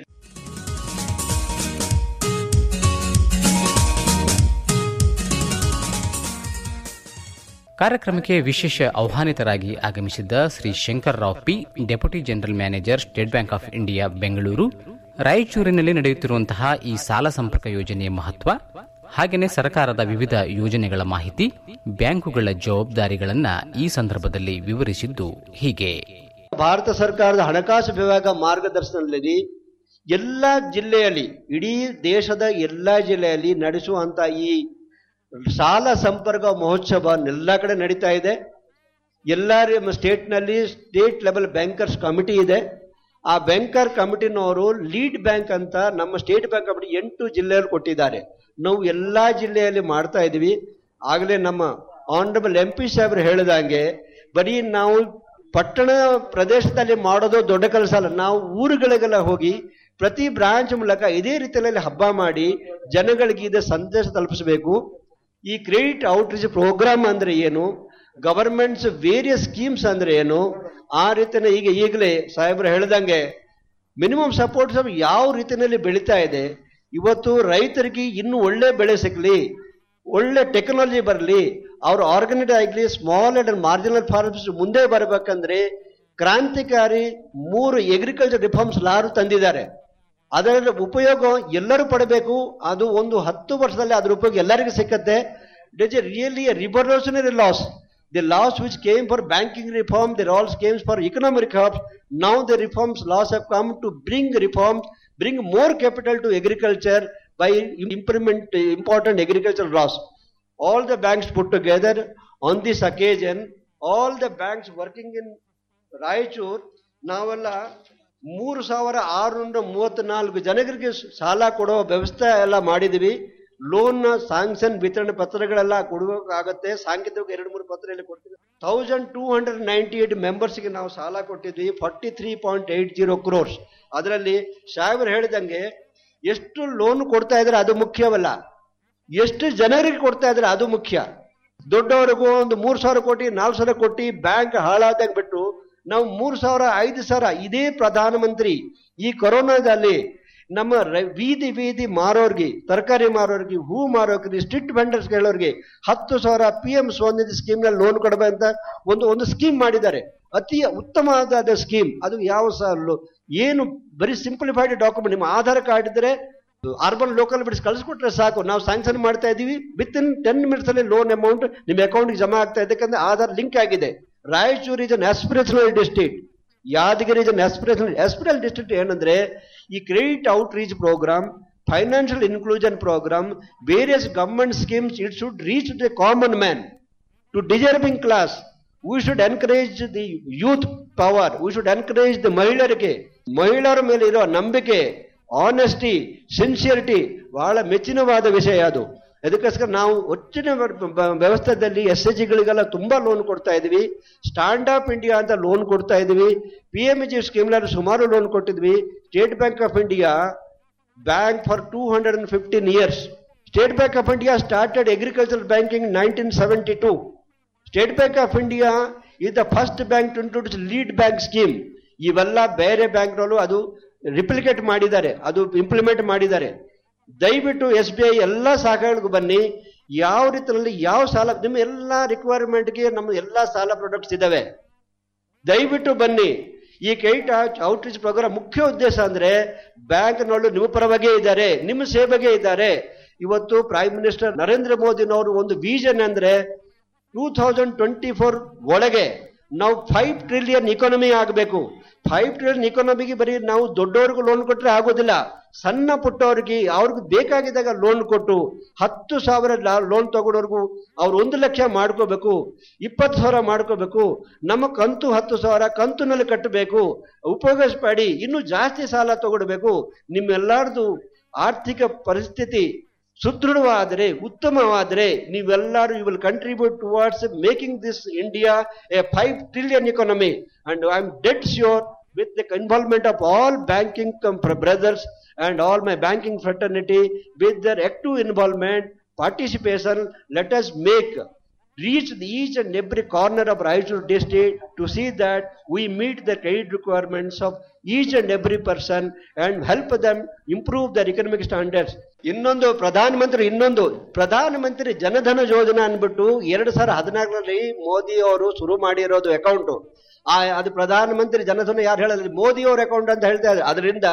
ಕಾರ್ಯಕ್ರಮಕ್ಕೆ ವಿಶೇಷ ಆಹ್ವಾನಿತರಾಗಿ ಆಗಮಿಸಿದ್ದ Shri Shankar Rao P deputy general manager state bank of India Bengaluru ರಾಯಚೂರಿನಲ್ಲಿ ನಡೆಯುತ್ತಿರುವಂತಹ ಈ ಸಾಲ ಸಂಪರ್ಕ ಯೋಜನೆಯ ಮಹತ್ವ ಹಾಗೆಯೇ ಸರ್ಕಾರದ ವಿವಿಧ ಯೋಜನೆಗಳ ಮಾಹಿತಿ ಬ್ಯಾಂಕುಗಳ ಜವಾಬ್ದಾರಿಗಳನ್ನ ಈ ಸಂದರ್ಭದಲ್ಲಿ ವಿವರಿಸಿದ್ದು ಹೀಗೆ ಭಾರತ ಸರ್ಕಾರದ ಹಣಕಾಸು ವಿಭಾಗ ಮಾರ್ಗದರ್ಶನದಲ್ಲಿ ಎಲ್ಲ ಜಿಲ್ಲೆಯಲ್ಲಿ ಇಡೀ ದೇಶದ ಎಲ್ಲ ಜಿಲ್ಲೆಯಲ್ಲಿ ನಡೆಸುವಂತ ಈ ಸಾಲ ಸಂಪರ್ಕ ಮಹೋತ್ಸವ ಎಲ್ಲ ಕಡೆ ನಡೀತಾ ಇದೆ ಎಲ್ಲ ಸ್ಟೇಟ್ನಲ್ಲಿ ಸ್ಟೇಟ್ ಲೆವೆಲ್ ಬ್ಯಾಂಕರ್ಸ್ ಕಮಿಟಿ ಇದೆ ಆ ಬ್ಯಾಂಕರ್ ಕಮಿಟಿನವರು ಲೀಡ್ ಬ್ಯಾಂಕ್ ಅಂತ ನಮ್ಮ ಸ್ಟೇಟ್ ಬ್ಯಾಂಕ್ ಕಮಿಟಿ ಎಂಟು ಜಿಲ್ಲೆಯಲ್ಲಿ ಕೊಟ್ಟಿದ್ದಾರೆ ನಾವು ಎಲ್ಲ ಜಿಲ್ಲೆಯಲ್ಲಿ ಮಾಡ್ತಾ ಇದೀವಿ ಆಗಲೇ ನಮ್ಮ ಆನರಬಲ್ ಎಂ ಪಿ ಸಾಹೇಬ್ರು ಹೇಳಿದಂಗೆ ಬರೀ ನಾವು ಪಟ್ಟಣ ಪ್ರದೇಶದಲ್ಲಿ ಮಾಡೋದು ದೊಡ್ಡ ಕೆಲಸ ಅಲ್ಲ ನಾವು ಊರುಗಳಿಗೆಲ್ಲ ಹೋಗಿ ಪ್ರತಿ ಬ್ರಾಂಚ್ ಮೂಲಕ ಇದೇ ರೀತಿಯಲ್ಲಿ ಹಬ್ಬ ಮಾಡಿ ಜನಗಳಿಗೆ ಇದು ಸಂದೇಶ ತಲುಪಿಸಬೇಕು ಈ ಕ್ರೆಡಿಟ್ ಔಟ್ರೀಚ್ ಪ್ರೋಗ್ರಾಮ್ ಅಂದ್ರೆ ಏನು ಗವರ್ಮೆಂಟ್ಸ್ ವೇರಿಯಸ್ ಸ್ಕೀಮ್ಸ್ ಅಂದ್ರೆ ಏನು ಆ ರೀತಿನ ಈಗ ಈಗಲೇ ಸಾಹೇಬ್ರು ಹೇಳ್ದಂಗೆ ಮಿನಿಮಮ್ ಸಪೋರ್ಟ್ ಯಾವ ರೀತಿಯಲ್ಲಿ ಬೆಳೀತಾ ಇದೆ ಇವತ್ತು ರೈತರಿಗೆ ಇನ್ನು ಒಳ್ಳೆ ಬೆಳೆ ಸಿಗ್ಲಿ ಒಳ್ಳೆ ಟೆಕ್ನಾಲಜಿ ಬರಲಿ ಅವ್ರ ಆರ್ಗನೈಡ್ ಆಗಲಿ ಸ್ಮಾಲ್ ಅಂಡ್ ಮಾರ್ಜಿನಲ್ ಫಾರ್ಮ್ಸ್ ಮುಂದೆ ಬರಬೇಕಂದ್ರೆ ಕ್ರಾಂತಿಕಾರಿ ಮೂರು ಎಗ್ರಿಕಲ್ಚರ್ ರಿಫಾರ್ಮ್ಸ್ ಲಾರು ತಂದಿದ್ದಾರೆ ಅದರ ಉಪಯೋಗ ಎಲ್ಲರೂ ಪಡಬೇಕು ಅದು ಒಂದು ಹತ್ತು ವರ್ಷದಲ್ಲಿ ಅದರ ಉಪಯೋಗ ಎಲ್ಲರಿಗೂ ಸಿಕ್ಕತ್ತೆ it is a really a revolutionary laws the laws which came for banking reform the also came for economic reforms now the reforms laws have come to bring reforms bring more capital to agriculture by implement important agricultural laws all the banks put together on this occasion all the banks working in Raichur ನಾವೆಲ್ಲ ಮೂರು ಸಾವಿರ ಆರುನೂರ ಮೂವತ್ತ್ನಾಲ್ಕು ಜನರಿಗೆ ಸಾಲ ಕೊಡೋ ವ್ಯವಸ್ಥೆ ಎಲ್ಲ ಮಾಡಿದ್ವಿ ಲೋನ್ ಸ್ಯಾಂಕ್ಷನ್ ವಿತರಣೆ ಪತ್ರಗಳೆಲ್ಲ ಕೊಡಬೇಕಾಗತ್ತೆ ಸಾಂಕೇತಿಕ ಎರಡು ಮೂರು ಪತ್ರ ಎಲ್ಲ ಕೊಡ್ತೀವಿ thousand two hundred ninety eight ಮೆಂಬರ್ಸ್ಗೆ ನಾವು ಸಾಲ ಕೊಟ್ಟಿದ್ವಿ forty three point eight zero crores ಅದರಲ್ಲಿ ಸಾಹೇಬರು ಹೇಳಿದಂಗೆ ಎಷ್ಟು ಲೋನ್ ಕೊಡ್ತಾ ಇದ್ರೆ ಅದು ಮುಖ್ಯವಲ್ಲ ಎಷ್ಟು ಜನರಿಗೆ ಕೊಡ್ತಾ ಇದ್ರೆ ಅದು ಮುಖ್ಯ ದೊಡ್ಡವರಿಗೂ ಒಂದು ಮೂರು ಸಾವಿರ ಕೋಟಿ ನಾಲ್ಕು ಸಾವಿರ ಕೋಟಿ ಬ್ಯಾಂಕ್ ಹಾಳಾದಾಗ ಬಿಟ್ಟು ನಾವು ಮೂರು ಸಾವಿರ ಐದು ಸಾವಿರ ಇದೇ ಪ್ರಧಾನಮಂತ್ರಿ ಈ ಕೊರೋನಾದಲ್ಲಿ ನಮ್ಮ ರ- ಬೀದಿ ಬೀದಿ ಮಾರೋರ್ಗೆ ತರಕಾರಿ ಮಾರೋರ್ಗೆ ಹೂ ಮಾರೋರ್ಗೆ ಸ್ಟ್ರೀಟ್ ವೆಂಡರ್ಸ್ ಹೇಳೋರ್ಗೆ ಹತ್ತು ಸಾವಿರ ಪಿ ಎಂ ಸ್ವನಿಧಿ ಸ್ಕೀಮ್ ನಲ್ಲಿ ಲೋನ್ ಕೊಡಬೇಕಂತ ಒಂದು ಒಂದು ಸ್ಕೀಮ್ ಮಾಡಿದ್ದಾರೆ ಅತಿ ಉತ್ತಮವಾದ ಸ್ಕೀಮ್ ಅದು ಯಾವ ಸಾಲು ಏನು ಬರೀ ಸಿಂಪ್ಲಿಫೈಡ್ ಡಾಕ್ಯುಮೆಂಟ್ ನಿಮ್ಮ ಆಧಾರ್ ಕಾರ್ಡ್ ಇದ್ರೆ ಅರ್ಬನ್ ಲೋಕಲ್ ಬಿಡಿಸಿ ಕಳಿಸ್ಕೊಟ್ರೆ ಸಾಕು ನಾವು ಸ್ಯಾಂಕ್ಷನ್ ಮಾಡ್ತಾ ಇದೀವಿ ವಿತ್ ಇನ್ ಟೆನ್ ಮಿನಿಟ್ಸ್ ಅಲ್ಲಿ ಲೋನ್ ಅಮೌಂಟ್ ನಿಮ್ಮ ಅಕೌಂಟ್ಗೆ ಜಮಾ ಆಗ್ತಾ ಇದೆ ಯಾಕಂದ್ರೆ ಆಧಾರ್ ಲಿಂಕ್ ಆಗಿದೆ Raichur is an aspirational district Yadgiri is an aspirational aspiral district ಏನಂದ್ರೆ ಈ credit outreach programme financial inclusion programme various government schemes it should reach the common man to deserving class we should encourage the youth power we should encourage the ಮಹಿಳೆಯರಿಗೆ ಮಹಿಳೆಯರ ಮೇಲೆ ಇರೋ ನಂಬಿಕೆ honesty sincerity ಬಹಳ ಮೆಚ್ಚಿನವಾದ ವಿಷಯ ಅದು ಅದಕ್ಕೋಸ್ಕರ ನಾವು ಹೆಚ್ಚಿನ ವ್ಯ- ವ್ಯ- ವ್ಯವಸ್ಥೆಯಲ್ಲಿ ಎಸ್ ಎಚ್ ಗಳಿಗೆಲ್ಲ ತುಂಬಾ ಲೋನ್ ಕೊಡ್ತಾ ಇದೀವಿ ಸ್ಟ್ಯಾಂಡ್ ಅಪ್ ಇಂಡಿಯಾ ಅಂತ ಲೋನ್ ಕೊಡ್ತಾ ಇದೀವಿ ಪಿ ಎಂ ಜಿ ಸ್ಕೀಮ್ನಲ್ಲಿ ಸುಮಾರು ಲೋನ್ ಕೊಟ್ಟಿದ್ವಿ state bank of India bank for 215 years. State Bank of India started agricultural banking in 1972. State Bank of India is the first bank to introduce lead bank scheme. ಇವೆಲ್ಲ ಬೇರೆ ಬ್ಯಾಂಕ್ನಲ್ಲೂ ಅದು replicate ಮಾಡಿದ್ದಾರೆ ಅದು implement ಮಾಡಿದ್ದಾರೆ ದಯವಿಟ್ಟು S B I ಎಲ್ಲ ಶಾಖೆಗಳಿಗೂ ಬನ್ನಿ ಯಾವ ರೀತಿಯಲ್ಲಿ ಯಾವ ಸಾಲ ನಿಮ್ಮ ಎಲ್ಲ ರಿಕ್ವೈರ್ಮೆಂಟ್ಗೆ ನಮ್ಮ ಎಲ್ಲ ಸಾಲ ಪ್ರಾಡಕ್ಟ್ಸ್ ಇದಾವೆ ದಯವಿಟ್ಟು ಬನ್ನಿ ಈ ಕ್ರೆಡಿಟ್ ಔಟ್ರೀಚ್ ಪ್ರೋಗ್ರಾಮ್ ಮುಖ್ಯ ಉದ್ದೇಶ ಅಂದ್ರೆ ಬ್ಯಾಂಕ್ನವರು ನಿಮ್ಮ ಪರವಾಗೇ ಇದ್ದಾರೆ ನಿಮ್ಮ ಸೇವೆಗೆ ಇದ್ದಾರೆ ಇವತ್ತು ಪ್ರೈಮ್ ಮಿನಿಸ್ಟರ್ ನರೇಂದ್ರ ಮೋದಿನವರು ಒಂದು ವಿಷನ್ ಅಂದ್ರೆ ಟೂ ತೌಸಂಡ್ ಟ್ವೆಂಟಿ ಫೋರ್ ಒಳಗೆ ನಾವು ಫೈವ್ ಟ್ರಿಲಿಯನ್ ಇಕಾನಮಿ ಆಗಬೇಕು ಫೈವ್ ಟ್ರಿಲಿಯನ್ ಇಕಾನಮಿಗೆ ಬರೀ ನಾವು ದೊಡ್ಡವ್ರಿಗೂ ಲೋನ್ ಕೊಟ್ರೆ ಆಗೋದಿಲ್ಲ ಸಣ್ಣ ಪುಟ್ಟವ್ರಿಗೆ ಅವ್ರಿಗೆ ಬೇಕಾಗಿದ್ದಾಗ ಲೋನ್ ಕೊಟ್ಟು ಹತ್ತು ಸಾವಿರ ಲೋನ್ ತಗೊಳೋರ್ಗು ಅವ್ರು ಒಂದು ಲಕ್ಷ ಮಾಡ್ಕೋಬೇಕು ಇಪ್ಪತ್ತು ಸಾವಿರ ಮಾಡ್ಕೋಬೇಕು ನಮ್ಮ ಕಂತು ಹತ್ತು ಸಾವಿರ ಕಂತುನಲ್ಲಿ ಕಟ್ಟಬೇಕು ಉಪಯೋಗಿಸ್ಬೇಡಿ ಇನ್ನೂ ಜಾಸ್ತಿ ಸಾಲ ತಗೊಳ್ಬೇಕು ನಿಮ್ಮೆಲ್ಲಾರ್ದು ಆರ್ಥಿಕ ಪರಿಸ್ಥಿತಿ ಸುದೃಢವಾದರೆ ಉತ್ತಮವಾದರೆ ನೀವೆಲ್ಲರೂ you will contribute towards making this India a five trillion economy and I am dead sure with the involvement of all banking com- brothers and all my banking fraternity with their active involvement participation let us make reach the each and every corner of Raichur district to see that we meet the credit requirements of each and every person and help them improve their economic standards. ಇನ್ನೊಂದು ಪ್ರಧಾನ ಮಂತ್ರಿ ಇನ್ನೊಂದು ಪ್ರಧಾನ ಮಂತ್ರಿ ಜನಧನ ಯೋಜನಾ ಅನ್ಬಿಟ್ಟು ಎರಡು ಸಾವಿರ ಹದಿನಾಲ್ಕರಲ್ಲಿ ಮೋದಿ ಅವರು ಶುರು ಮಾಡಿರೋದು ಅಕೌಂಟ್ ಆ ಅದು ಪ್ರಧಾನ ಮಂತ್ರಿ ಜನಧನ ಯಾರು ಹೇಳಿದ್ರೆ ಮೋದಿ ಅವ್ರ ಅಕೌಂಟ್ ಅಂತ ಹೇಳ್ತಾ ಇದ್ದಾರೆ ಅದರಿಂದ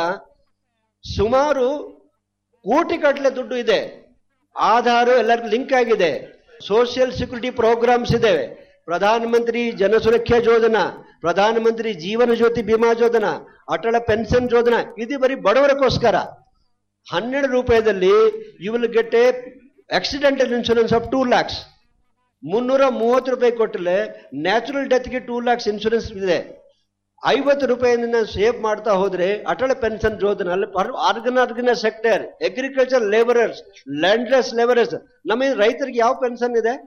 ಸುಮಾರು ಕೋಟಿ ಕಟ್ಟಲೆ ದುಡ್ಡು ಇದೆ ಆಧಾರ್ ಎಲ್ಲರಿಗೂ ಲಿಂಕ್ ಆಗಿದೆ ಸೋಷಿಯಲ್ ಸೆಕ್ಯೂರಿಟಿ ಪ್ರೋಗ್ರಾಮ್ಸ್ ಇದಾವೆ ಪ್ರಧಾನ ಮಂತ್ರಿ ಜನ ಸುರಕ್ಷಾ ಯೋಜನಾ ಪ್ರಧಾನ ಮಂತ್ರಿ ಜೀವನ ಜ್ಯೋತಿ ಬಿಮಾ ಯೋಜನಾ ಅಟಳ ಪೆನ್ಷನ್ ಯೋಜನಾ ಇದು ಬರೀ ಬಡವರಿಗೋಸ್ಕರ ಹನ್ನೆರಡು ರೂಪಾಯಿದಲ್ಲಿ you will get a accidental insurance of two lakhs ಮುನ್ನೂರ ಮೂವತ್ತು ರೂಪಾಯಿ ಕೊಟ್ಟರೆ ನ್ಯಾಚುರಲ್ ಡೆತ್ಗೆ ಟೂ ಲ್ಯಾಕ್ಸ್ ಇನ್ಶೂರೆನ್ಸ್ ಇದೆ ಐವತ್ತು ರೂಪಾಯಿನ ಸೇವ್ ಮಾಡ್ತಾ ಹೋದ್ರೆ ಅಟಲ್ ಪೆನ್ಷನ್ ಯೋಜನೆ ಅಲ್ಲಿ organ organise sector agriculture labourers landless labourers ನಮ್ಮ ರೈತರಿಗೆ ಯಾವ ಪೆನ್ಷನ್ ಇದೆ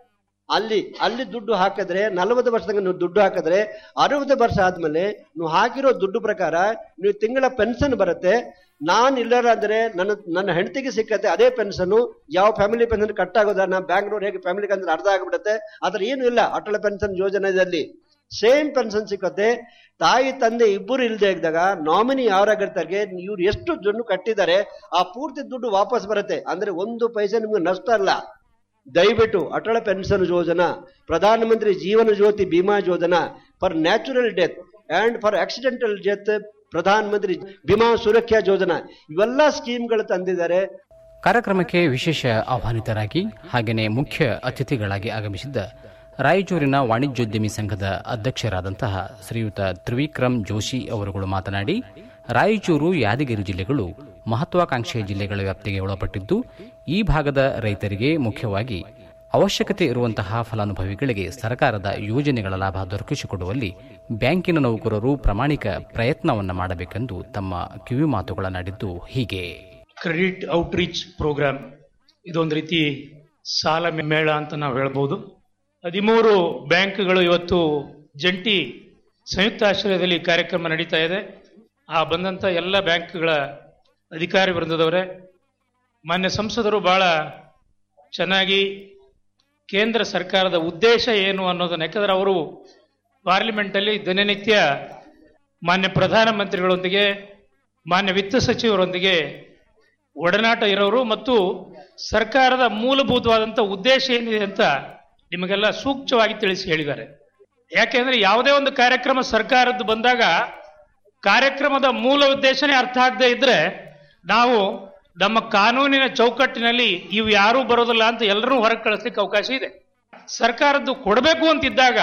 ಅಲ್ಲಿ ಅಲ್ಲಿ ದುಡ್ಡು ಹಾಕಿದ್ರೆ ನಲವತ್ತು ವರ್ಷದಾಗ ನೀವು ದುಡ್ಡು ಹಾಕಿದ್ರೆ ಅರವತ್ತು ವರ್ಷ ಆದ್ಮೇಲೆ ನೀವು ಹಾಕಿರೋ ದುಡ್ಡು ಪ್ರಕಾರ ನೀವು ತಿಂಗಳ ಪೆನ್ಷನ್ ಬರುತ್ತೆ ನಾನು ಇಲ್ಲರ ಅಂದ್ರೆ ನನ್ನ ನನ್ನ ಹೆಂಡತಿಗೆ ಸಿಕ್ಕತ್ತೆ ಅದೇ ಪೆನ್ಷನ್ ಯಾವ ಫ್ಯಾಮಿಲಿ ಪೆನ್ಷನ್ ಕಟ್ ಆಗೋದ ನಾ ಬ್ಯಾಂಗ್ಳೂರ್ ಹೇಗೆ ಫ್ಯಾಮಿಲಿ ಅಂದ್ರೆ ಅರ್ಧ ಆಗ್ಬಿಡುತ್ತೆ ಆದ್ರೆ ಏನು ಇಲ್ಲ ಅಟಲ್ ಪೆನ್ಷನ್ ಯೋಜನೆಯಲ್ಲಿ ಸೇಮ್ ಪೆನ್ಷನ್ ಸಿಕ್ಕತ್ತೆ ತಾಯಿ ತಂದೆ ಇಬ್ಬರು ಇಲ್ಲದೆ ಇದ್ದಾಗ ನಾಮಿನಿ ಯಾರಾಗಿರ್ತಾರೆ ಇವ್ರು ಎಷ್ಟು ದುಡ್ಡು ಕಟ್ಟಿದ್ದಾರೆ ಆ ಪೂರ್ತಿ ದುಡ್ಡು ವಾಪಸ್ ಬರುತ್ತೆ ಅಂದ್ರೆ ಒಂದು ಪೈಸೆ ನಿಮ್ಗೆ ನಷ್ಟ ಅಲ್ಲ ದಯವಿಟ್ಟು ಅಟಲ್ ಪೆನ್ಷನ್ ಯೋಜನಾ ಪ್ರಧಾನ ಮಂತ್ರಿ ಜೀವನ Jyoti Bima Yojana for natural death and for accidental death Pradhan Mantri Bima ಸುರಕ್ಷಾ ಯೋಜನಾ ಇವೆಲ್ಲ ಸ್ಕೀಮ್ಗಳು ತಂದಿದ್ದಾರೆ ಕಾರ್ಯಕ್ರಮಕ್ಕೆ ವಿಶೇಷ ಆಹ್ವಾನಿತರಾಗಿ ಹಾಗೆಯೇ ಮುಖ್ಯ ಅತಿಥಿಗಳಾಗಿ ಆಗಮಿಸಿದ್ದ ರಾಯಚೂರಿನ ವಾಣಿಜ್ಯೋದ್ಯಮಿ ಸಂಘದ ಅಧ್ಯಕ್ಷರಾದಂತಹ ಶ್ರೀಯುತ ತ್ರಿವಿಕ್ರಮ್ ಜೋಶಿ ಅವರುಗಳು ಮಾತನಾಡಿ ರಾಯಚೂರು ಯಾದಗಿರಿ ಜಿಲ್ಲೆಗಳು ಮಹತ್ವಾಕಾಂಕ್ಷೆಯ ಜಿಲ್ಲೆಗಳ ವ್ಯಾಪ್ತಿಗೆ ಒಳಪಟ್ಟಿದ್ದು ಈ ಭಾಗದ ರೈತರಿಗೆ ಮುಖ್ಯವಾಗಿ ಅವಶ್ಯಕತೆ ಇರುವಂತಹ ಫಲಾನುಭವಿಗಳಿಗೆ ಸರ್ಕಾರದ ಯೋಜನೆಗಳ ಲಾಭ ದೊರಕಿಸಿಕೊಡುವಲ್ಲಿ ಬ್ಯಾಂಕಿನ ನೌಕರರು ಪ್ರಾಮಾಣಿಕ ಪ್ರಯತ್ನವನ್ನು ಮಾಡಬೇಕೆಂದು ತಮ್ಮ ಕಿವಿ ಮಾತುಗಳನ್ನಾಡಿದ್ದು ಹೀಗೆ ಕ್ರೆಡಿಟ್ ಔಟ್ರೀಚ್ ಪ್ರೋಗ್ರಾಮ್ ಇದೊಂದು ರೀತಿ ಸಾಲ ಮೇಳ ಅಂತ ನಾವು ಹೇಳ್ಬೋದು ಹದಿಮೂರು ಬ್ಯಾಂಕ್ಗಳು ಇವತ್ತು ಜಂಟಿ ಸಂಯುಕ್ತ ಆಶ್ರಯದಲ್ಲಿ ಕಾರ್ಯಕ್ರಮ ನಡೀತಾ ಇದೆ ಆ ಬಂದಂಥ ಎಲ್ಲ ಬ್ಯಾಂಕ್ಗಳ ಅಧಿಕಾರಿ ವೃಂದದವರೇ ಮಾನ್ಯ ಸಂಸದರು ಬಹಳ ಚೆನ್ನಾಗಿ ಕೇಂದ್ರ ಸರ್ಕಾರದ ಉದ್ದೇಶ ಏನು ಅನ್ನೋದನ್ನ ಯಾಕಂದ್ರೆ ಅವರು ಪಾರ್ಲಿಮೆಂಟಲ್ಲಿ ದಿನನಿತ್ಯ ಮಾನ್ಯ ಪ್ರಧಾನಮಂತ್ರಿಗಳೊಂದಿಗೆ ಮಾನ್ಯ ವಿತ್ತ ಸಚಿವರೊಂದಿಗೆ ಒಡನಾಟ ಇರೋರು ಮತ್ತು ಸರ್ಕಾರದ ಮೂಲಭೂತವಾದಂಥ ಉದ್ದೇಶ ಏನಿದೆ ಅಂತ ನಿಮಗೆಲ್ಲ ಸೂಕ್ಷ್ಮವಾಗಿ ತಿಳಿಸಿ ಹೇಳಿದ್ದಾರೆ ಯಾಕೆಂದ್ರೆ ಯಾವುದೇ ಒಂದು ಕಾರ್ಯಕ್ರಮ ಸರ್ಕಾರದ್ದು ಬಂದಾಗ ಕಾರ್ಯಕ್ರಮದ ಮೂಲ ಉದ್ದೇಶನೇ ಅರ್ಥ ಆಗದೆ ಇದ್ರೆ ನಾವು ನಮ್ಮ ಕಾನೂನಿನ ಚೌಕಟ್ಟಿನಲ್ಲಿ ಇವು ಯಾರೂ ಬರೋದಿಲ್ಲ ಅಂತ ಎಲ್ಲರೂ ಹೊರಗೆ ಕಳಿಸ್ಲಿಕ್ಕೆ ಅವಕಾಶ ಇದೆ ಸರ್ಕಾರದ್ದು ಕೊಡಬೇಕು ಅಂತಿದ್ದಾಗ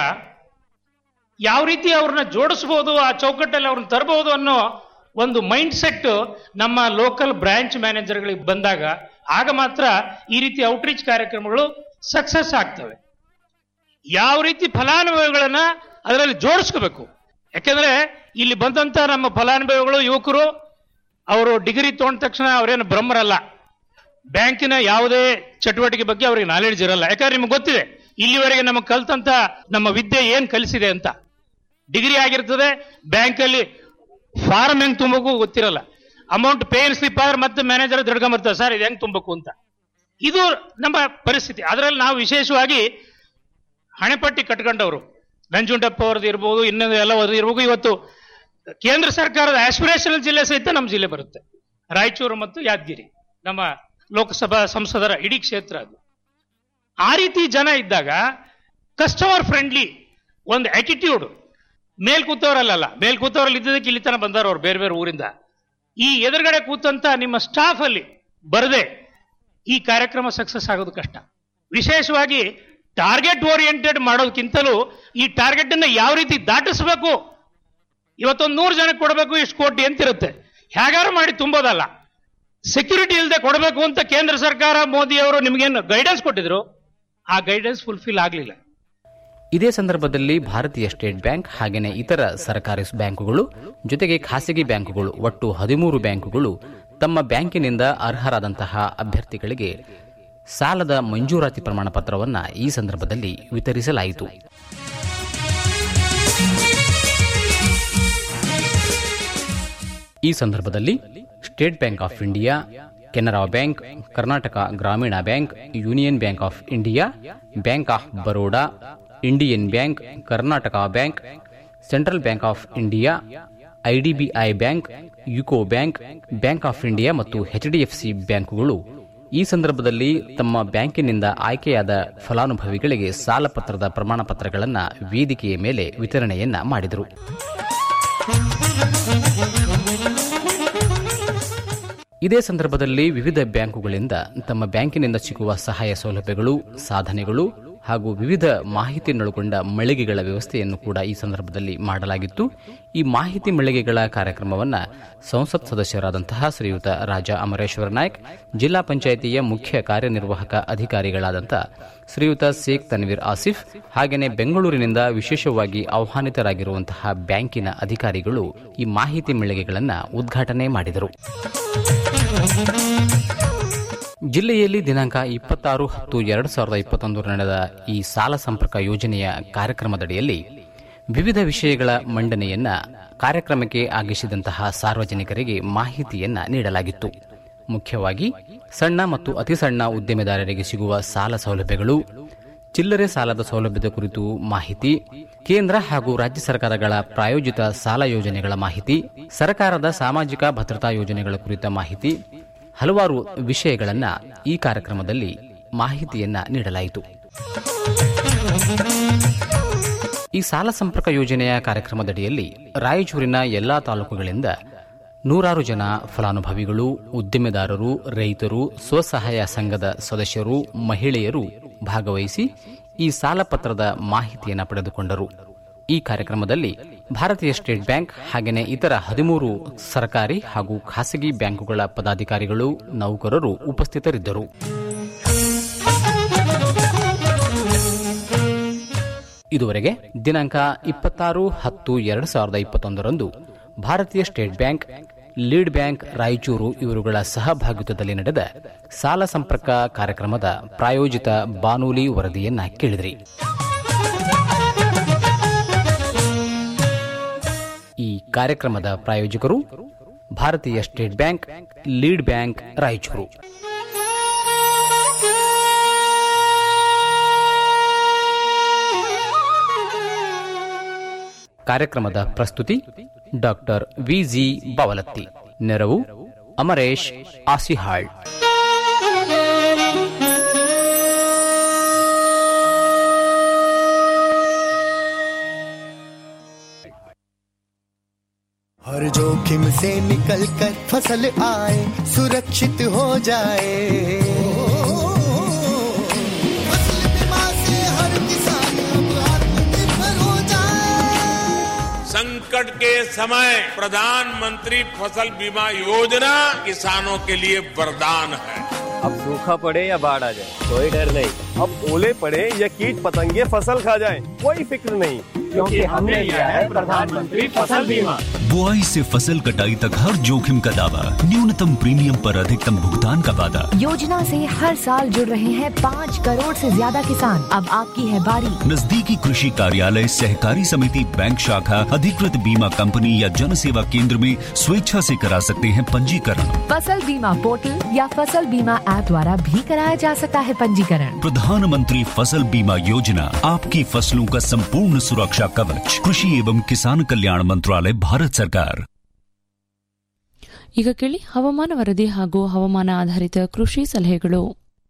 ಯಾವ ರೀತಿ ಅವ್ರನ್ನ ಜೋಡಿಸ್ಬೋದು ಆ ಚೌಕಟ್ಟಲ್ಲಿ ಅವ್ರನ್ನ ತರಬಹುದು ಅನ್ನೋ ಒಂದು ಮೈಂಡ್ ಸೆಟ್ ನಮ್ಮ ಲೋಕಲ್ ಬ್ರಾಂಚ್ ಮ್ಯಾನೇಜರ್ಗಳಿಗೆ ಬಂದಾಗ ಆಗ ಮಾತ್ರ ಈ ರೀತಿ ಔಟ್ರೀಚ್ ಕಾರ್ಯಕ್ರಮಗಳು ಸಕ್ಸಸ್ ಆಗ್ತವೆ ಯಾವ ರೀತಿ ಫಲಾನುಭವಿಗಳನ್ನ ಅದರಲ್ಲಿ ಜೋಡಿಸ್ಕೋಬೇಕು ಯಾಕೆಂದ್ರೆ ಇಲ್ಲಿ ಬಂದಂತ ನಮ್ಮ ಫಲಾನುಭವಿಗಳು ಯುವಕರು ಅವರು ಡಿಗ್ರಿ ತಗೊಂಡ ತಕ್ಷಣ ಅವರೇನು ಬ್ರಹ್ಮರಲ್ಲ ಬ್ಯಾಂಕಿನ ಯಾವುದೇ ಚಟುವಟಿಕೆ ಬಗ್ಗೆ ಅವರಿಗೆ ನಾಲೆಡ್ಜ್ ಇರಲ್ಲ ಯಾಕಂದ್ರೆ ನಿಮ್ಗೆ ಗೊತ್ತಿದೆ ಇಲ್ಲಿವರೆಗೆ ನಮಗೆ ಕಲ್ತಂತ ನಮ್ಮ ವಿದ್ಯೆ ಏನ್ ಕಲಿಸಿದೆ ಅಂತ ಡಿಗ್ರಿ ಆಗಿರ್ತದೆ ಬ್ಯಾಂಕಲ್ಲಿ ಫಾರ್ಮ್ ಹೆಂಗ್ ತುಂಬಬೇಕು ಗೊತ್ತಿರಲ್ಲ ಅಮೌಂಟ್ ಪೇನ್ ಸ್ಲಿಪ್ ಆದ್ರೆ ಮತ್ತೆ ಮ್ಯಾನೇಜರ್ ದಡ್ಕೊಂಬರ್ತಾರೆ ಸರ್ ಇದು ಹೆಂಗ್ ತುಂಬಬೇಕು ಅಂತ ಇದು ನಮ್ಮ ಪರಿಸ್ಥಿತಿ ಅದರಲ್ಲಿ ನಾವು ವಿಶೇಷವಾಗಿ ಹಣೆಪಟ್ಟಿ ಕಟ್ಕೊಂಡವರು ನಂಜುಂಡಪ್ಪ ಅವ್ರದ್ದು ಇರ್ಬೋದು ಇನ್ನೊಂದು ಎಲ್ಲ ಇರ್ಬೋದು ಇವತ್ತು ಕೇಂದ್ರ ಸರ್ಕಾರದ ಆಸ್ಪಿರೇಷನಲ್ ಜಿಲ್ಲೆ ಸಹಿತ ನಮ್ಮ ಜಿಲ್ಲೆ ಬರುತ್ತೆ ರಾಯಚೂರು ಮತ್ತು ಯಾದಗಿರಿ ನಮ್ಮ ಲೋಕಸಭಾ ಸಂಸದರ ಇಡೀ ಕ್ಷೇತ್ರ ಅದು ಆ ರೀತಿ ಜನ ಇದ್ದಾಗ ಕಸ್ಟಮರ್ ಫ್ರೆಂಡ್ಲಿ ಒಂದು ಆಟಿಟ್ಯೂಡ್ ಮೇಲ್ ಕೂತವರಲ್ಲ ಮೇಲ್ ಕೂತವರಲ್ಲಿ ಇದ್ದದಕ್ಕೆ ಇಲ್ಲಿ ತನಕ ಬಂದವರು ಅವ್ರು ಬೇರೆ ಬೇರೆ ಊರಿಂದ ಈ ಎದುರುಗಡೆ ಕೂತಂತ ನಿಮ್ಮ ಸ್ಟಾಫ್ ಅಲ್ಲಿ ಬರದೆ ಈ ಕಾರ್ಯಕ್ರಮ ಸಕ್ಸಸ್ ಆಗೋದು ಕಷ್ಟ ವಿಶೇಷವಾಗಿ ಟಾರ್ಗೆಟ್ ಓರಿಯೆಂಟೆಡ್ ಮಾಡೋದಕ್ಕಿಂತಲೂ ಈ ಟಾರ್ಗೆಟ್ ಅನ್ನ ಯಾವ ರೀತಿ ದಾಟಿಸಬೇಕು ಇವತ್ತೊಂದು ನೂರು ಜನಕ್ಕೆ ಕೊಡಬೇಕು ಇಷ್ಟು ಕೋಟಿ ಅಂತಿರುತ್ತೆ ಹೇಗಾರು ಮಾಡಿ ತುಂಬೋದಲ್ಲ ಸೆಕ್ಯೂರಿಟಿ ಇಲ್ಲದೆ ಕೊಡಬೇಕು ಅಂತ ಕೇಂದ್ರ ಸರ್ಕಾರ ಮೋದಿ ಅವರು ನಿಮಗೇನು ಗೈಡೆನ್ಸ್ ಕೊಟ್ಟಿದ್ರು ಆ ಗೈಡೆನ್ಸ್ ಫುಲ್ಫಿಲ್ ಆಗಲಿಲ್ಲ ಇದೇ ಸಂದರ್ಭದಲ್ಲಿ ಭಾರತೀಯ ಸ್ಟೇಟ್ ಬ್ಯಾಂಕ್ ಹಾಗೆಯೇ ಇತರ ಸರ್ಕಾರಿ ಬ್ಯಾಂಕುಗಳು ಜೊತೆಗೆ ಖಾಸಗಿ ಬ್ಯಾಂಕುಗಳು ಒಟ್ಟು ಹದಿಮೂರು ಬ್ಯಾಂಕುಗಳು ತಮ್ಮ ಬ್ಯಾಂಕಿನಿಂದ ಅರ್ಹರಾದಂತಹ ಅಭ್ಯರ್ಥಿಗಳಿಗೆ ಸಾಲದ ಮಂಜೂರಾತಿ ಪ್ರಮಾಣ ಪತ್ರವನ್ನು ಈ ಸಂದರ್ಭದಲ್ಲಿ ವಿತರಿಸಲಾಯಿತು ಈ ಸಂದರ್ಭದಲ್ಲಿ state bank of India Canara bank Karnataka Grameena bank union bank of India bank of Baroda Indian bank Karnataka bank central bank of India IDBI bank UCO bank bank of India ಮತ್ತು ಎಚ್ಡಿಎಫ್ಸಿ ಬ್ಯಾಂಕುಗಳು ಈ ಸಂದರ್ಭದಲ್ಲಿ ತಮ್ಮ ಬ್ಯಾಂಕಿನಿಂದ ಆಯ್ಕೆಯಾದ ಫಲಾನುಭವಿಗಳಿಗೆ ಸಾಲ ಪತ್ರದ ಪ್ರಮಾಣ ಪತ್ರಗಳನ್ನು ವೇದಿಕೆಯ ಮೇಲೆ ವಿತರಣೆಯನ್ನ ಮಾಡಿದರು ಇದೇ ಸಂದರ್ಭದಲ್ಲಿ ವಿವಿಧ ಬ್ಯಾಂಕುಗಳಿಂದ ತಮ್ಮ ಬ್ಯಾಂಕಿನಿಂದ ಸಿಗುವ ಸಹಾಯ ಸೌಲಭ್ಯಗಳು ಸಾಧನೆಗಳು ಹಾಗೂ ವಿವಿಧ ಮಾಹಿತಿಯನ್ನೊಳಗೊಂಡ ಮಳಿಗೆಗಳ ವ್ಯವಸ್ಥೆಯನ್ನು ಕೂಡ ಈ ಸಂದರ್ಭದಲ್ಲಿ ಮಾಡಲಾಗಿತ್ತು ಈ ಮಾಹಿತಿ ಮಳಿಗೆಗಳ ಕಾರ್ಯಕ್ರಮವನ್ನು ಸಂಸತ್ ಸದಸ್ಯರಾದಂತಹ ಶ್ರೀಯುತ ರಾಜ ಅಮರೇಶ್ವರ ನಾಯ್ಕ್ ಜಿಲ್ಲಾ ಪಂಚಾಯಿತಿಯ ಮುಖ್ಯ ಕಾರ್ಯನಿರ್ವಾಹಕ ಅಧಿಕಾರಿಗಳಾದಂಥ ಶ್ರೀಯುತ ಶೇಖ್ ತನ್ವೀರ್ ಆಸಿಫ್ ಹಾಗೆಯೇ ಬೆಂಗಳೂರಿನಿಂದ ವಿಶೇಷವಾಗಿ ಆಹ್ವಾನಿತರಾಗಿರುವಂತಹ ಬ್ಯಾಂಕಿನ ಅಧಿಕಾರಿಗಳು ಈ ಮಾಹಿತಿ ಮಳಿಗೆಗಳನ್ನು ಉದ್ಘಾಟನೆ ಮಾಡಿದರು ಜಿಲ್ಲೆಯಲ್ಲಿ ದಿನಾಂಕ ಇಪ್ಪತ್ತಾರು ಹತ್ತು ಎರಡು ಸಾವಿರದ ಇಪ್ಪತ್ತೊಂದು ನಡೆದ ಈ ಸಾಲ ಸಂಪರ್ಕ ಯೋಜನೆಯ ಕಾರ್ಯಕ್ರಮದಡಿಯಲ್ಲಿ ವಿವಿಧ ವಿಷಯಗಳ ಮಂಡನೆಯನ್ನ ಕಾರ್ಯಕ್ರಮಕ್ಕೆ ಆಗಮಿಸಿದಂತಹ ಸಾರ್ವಜನಿಕರಿಗೆ ಮಾಹಿತಿಯನ್ನ ನೀಡಲಾಗಿತ್ತು ಮುಖ್ಯವಾಗಿ ಸಣ್ಣ ಮತ್ತು ಅತಿ ಸಣ್ಣ ಉದ್ಯಮೆದಾರರಿಗೆ ಸಿಗುವ ಸಾಲ ಸೌಲಭ್ಯಗಳು ಚಿಲ್ಲರೆ ಸಾಲದ ಸೌಲಭ್ಯದ ಕುರಿತು ಮಾಹಿತಿ ಕೇಂದ್ರ ಹಾಗೂ ರಾಜ್ಯ ಸರ್ಕಾರಗಳ ಪ್ರಾಯೋಜಿತ ಸಾಲ ಯೋಜನೆಗಳ ಮಾಹಿತಿ ಸರ್ಕಾರದ ಸಾಮಾಜಿಕ ಭದ್ರತಾ ಯೋಜನೆಗಳ ಕುರಿತ ಮಾಹಿತಿ ಹಲವಾರು ವಿಷಯಗಳನ್ನ ಈ ಕಾರ್ಯಕ್ರಮದಲ್ಲಿ ಮಾಹಿತಿಯನ್ನ ನೀಡಲಾಯಿತು ಈ ಸಾಲ ಸಂಪರ್ಕ ಯೋಜನೆಯ ಕಾರ್ಯಕ್ರಮದಡಿಯಲ್ಲಿ ರಾಯಚೂರಿನ ಎಲ್ಲಾ ತಾಲೂಕುಗಳಿಂದ ನೂರಾರು ಜನ ಫಲಾನುಭವಿಗಳು ಉದ್ದಿಮೆದಾರರು ರೈತರು ಸ್ವಸಹಾಯ ಸಂಘದ ಸದಸ್ಯರು ಮಹಿಳೆಯರು ಭಾಗವಹಿಸಿ ಈ ಸಾಲ ಪತ್ರದ ಮಾಹಿತಿಯನ್ನು ಪಡೆದುಕೊಂಡರು ಈ ಕಾರ್ಯಕ್ರಮದಲ್ಲಿ ಭಾರತೀಯ ಸ್ಟೇಟ್ ಬ್ಯಾಂಕ್ ಹಾಗೆಯೇ ಇತರ ಹದಿಮೂರು ಸರ್ಕಾರಿ ಹಾಗೂ ಖಾಸಗಿ ಬ್ಯಾಂಕುಗಳ ಪದಾಧಿಕಾರಿಗಳು ನೌಕರರು ಉಪಸ್ಥಿತರಿದ್ದರು ಇದುವರೆಗೆ ದಿನಾಂಕ ಇಪ್ಪತ್ತಾರು ಹತ್ತು ಎರಡು ಸಾವಿರದ ಇಪ್ಪತ್ತೊಂದರಂದು ಭಾರತೀಯ state bank lead bank Raichur ಇವರುಗಳ ಸಹಭಾಗಿತ್ವದಲ್ಲಿ ನಡೆದ ಸಾಲ ಸಂಪರ್ಕ ಕಾರ್ಯಕ್ರಮದ ಪ್ರಾಯೋಜಿತ ಬಾನೂಲಿ ವರದಿಯನ್ನ ಕೇಳಿದ್ರಿ ಈ ಕಾರ್ಯಕ್ರಮದ ಪ್ರಾಯೋಜಕರು ಭಾರತೀಯ state bank lead bank Raichur ಕಾರ್ಯಕ್ರಮದ ಪ್ರಸ್ತುತಿ ಡಾಕ್ಟರ್ ವಿಜಿ ಬವಲತ್ತಿ ನೆರವು ಅಮರೇಶ್ ಆಸಿಹಾಳ್ हर जोखिम से निकल कर फसल आए सुरक्षित हो जाए फसल बीमा से हर किसान अब आत्मनिर्भर हो जाए संकट के समय प्रधानमंत्री फसल बीमा योजना किसानों के लिए वरदान है अब सूखा पड़े या बाढ़ आ जाए कोई डर नहीं अब ओले पड़े या कीट पतंगे फसल खा जाए कोई फिक्र नहीं क्योंकि हमने लिया है प्रधानमंत्री फसल बीमा बुआई से फसल कटाई तक हर जोखिम का दावा न्यूनतम प्रीमियम पर अधिकतम भुगतान का वादा योजना से हर साल जुड़ रहे हैं पाँच करोड़ से ज्यादा किसान अब आपकी है बारी नजदीकी कृषि कार्यालय सहकारी समिति बैंक शाखा अधिकृत बीमा कंपनी या जन सेवा केंद्र में स्वेच्छा से करा सकते हैं पंजीकरण फसल बीमा पोर्टल या फसल बीमा ऐप द्वारा भी कराया जा सकता है पंजीकरण प्रधानमंत्री फसल बीमा योजना आपकी फसलों का संपूर्ण सुरक्षा कवच कृषि एवं किसान कल्याण मंत्रालय भारत सरकार ಈಗ ಕೇಳಿ ಹವಾಮಾನ ವರದಿ ಹಾಗೂ ಹವಾಮಾನ ಆಧಾರಿತ ಕೃಷಿ ಸಲಹೆಗಳು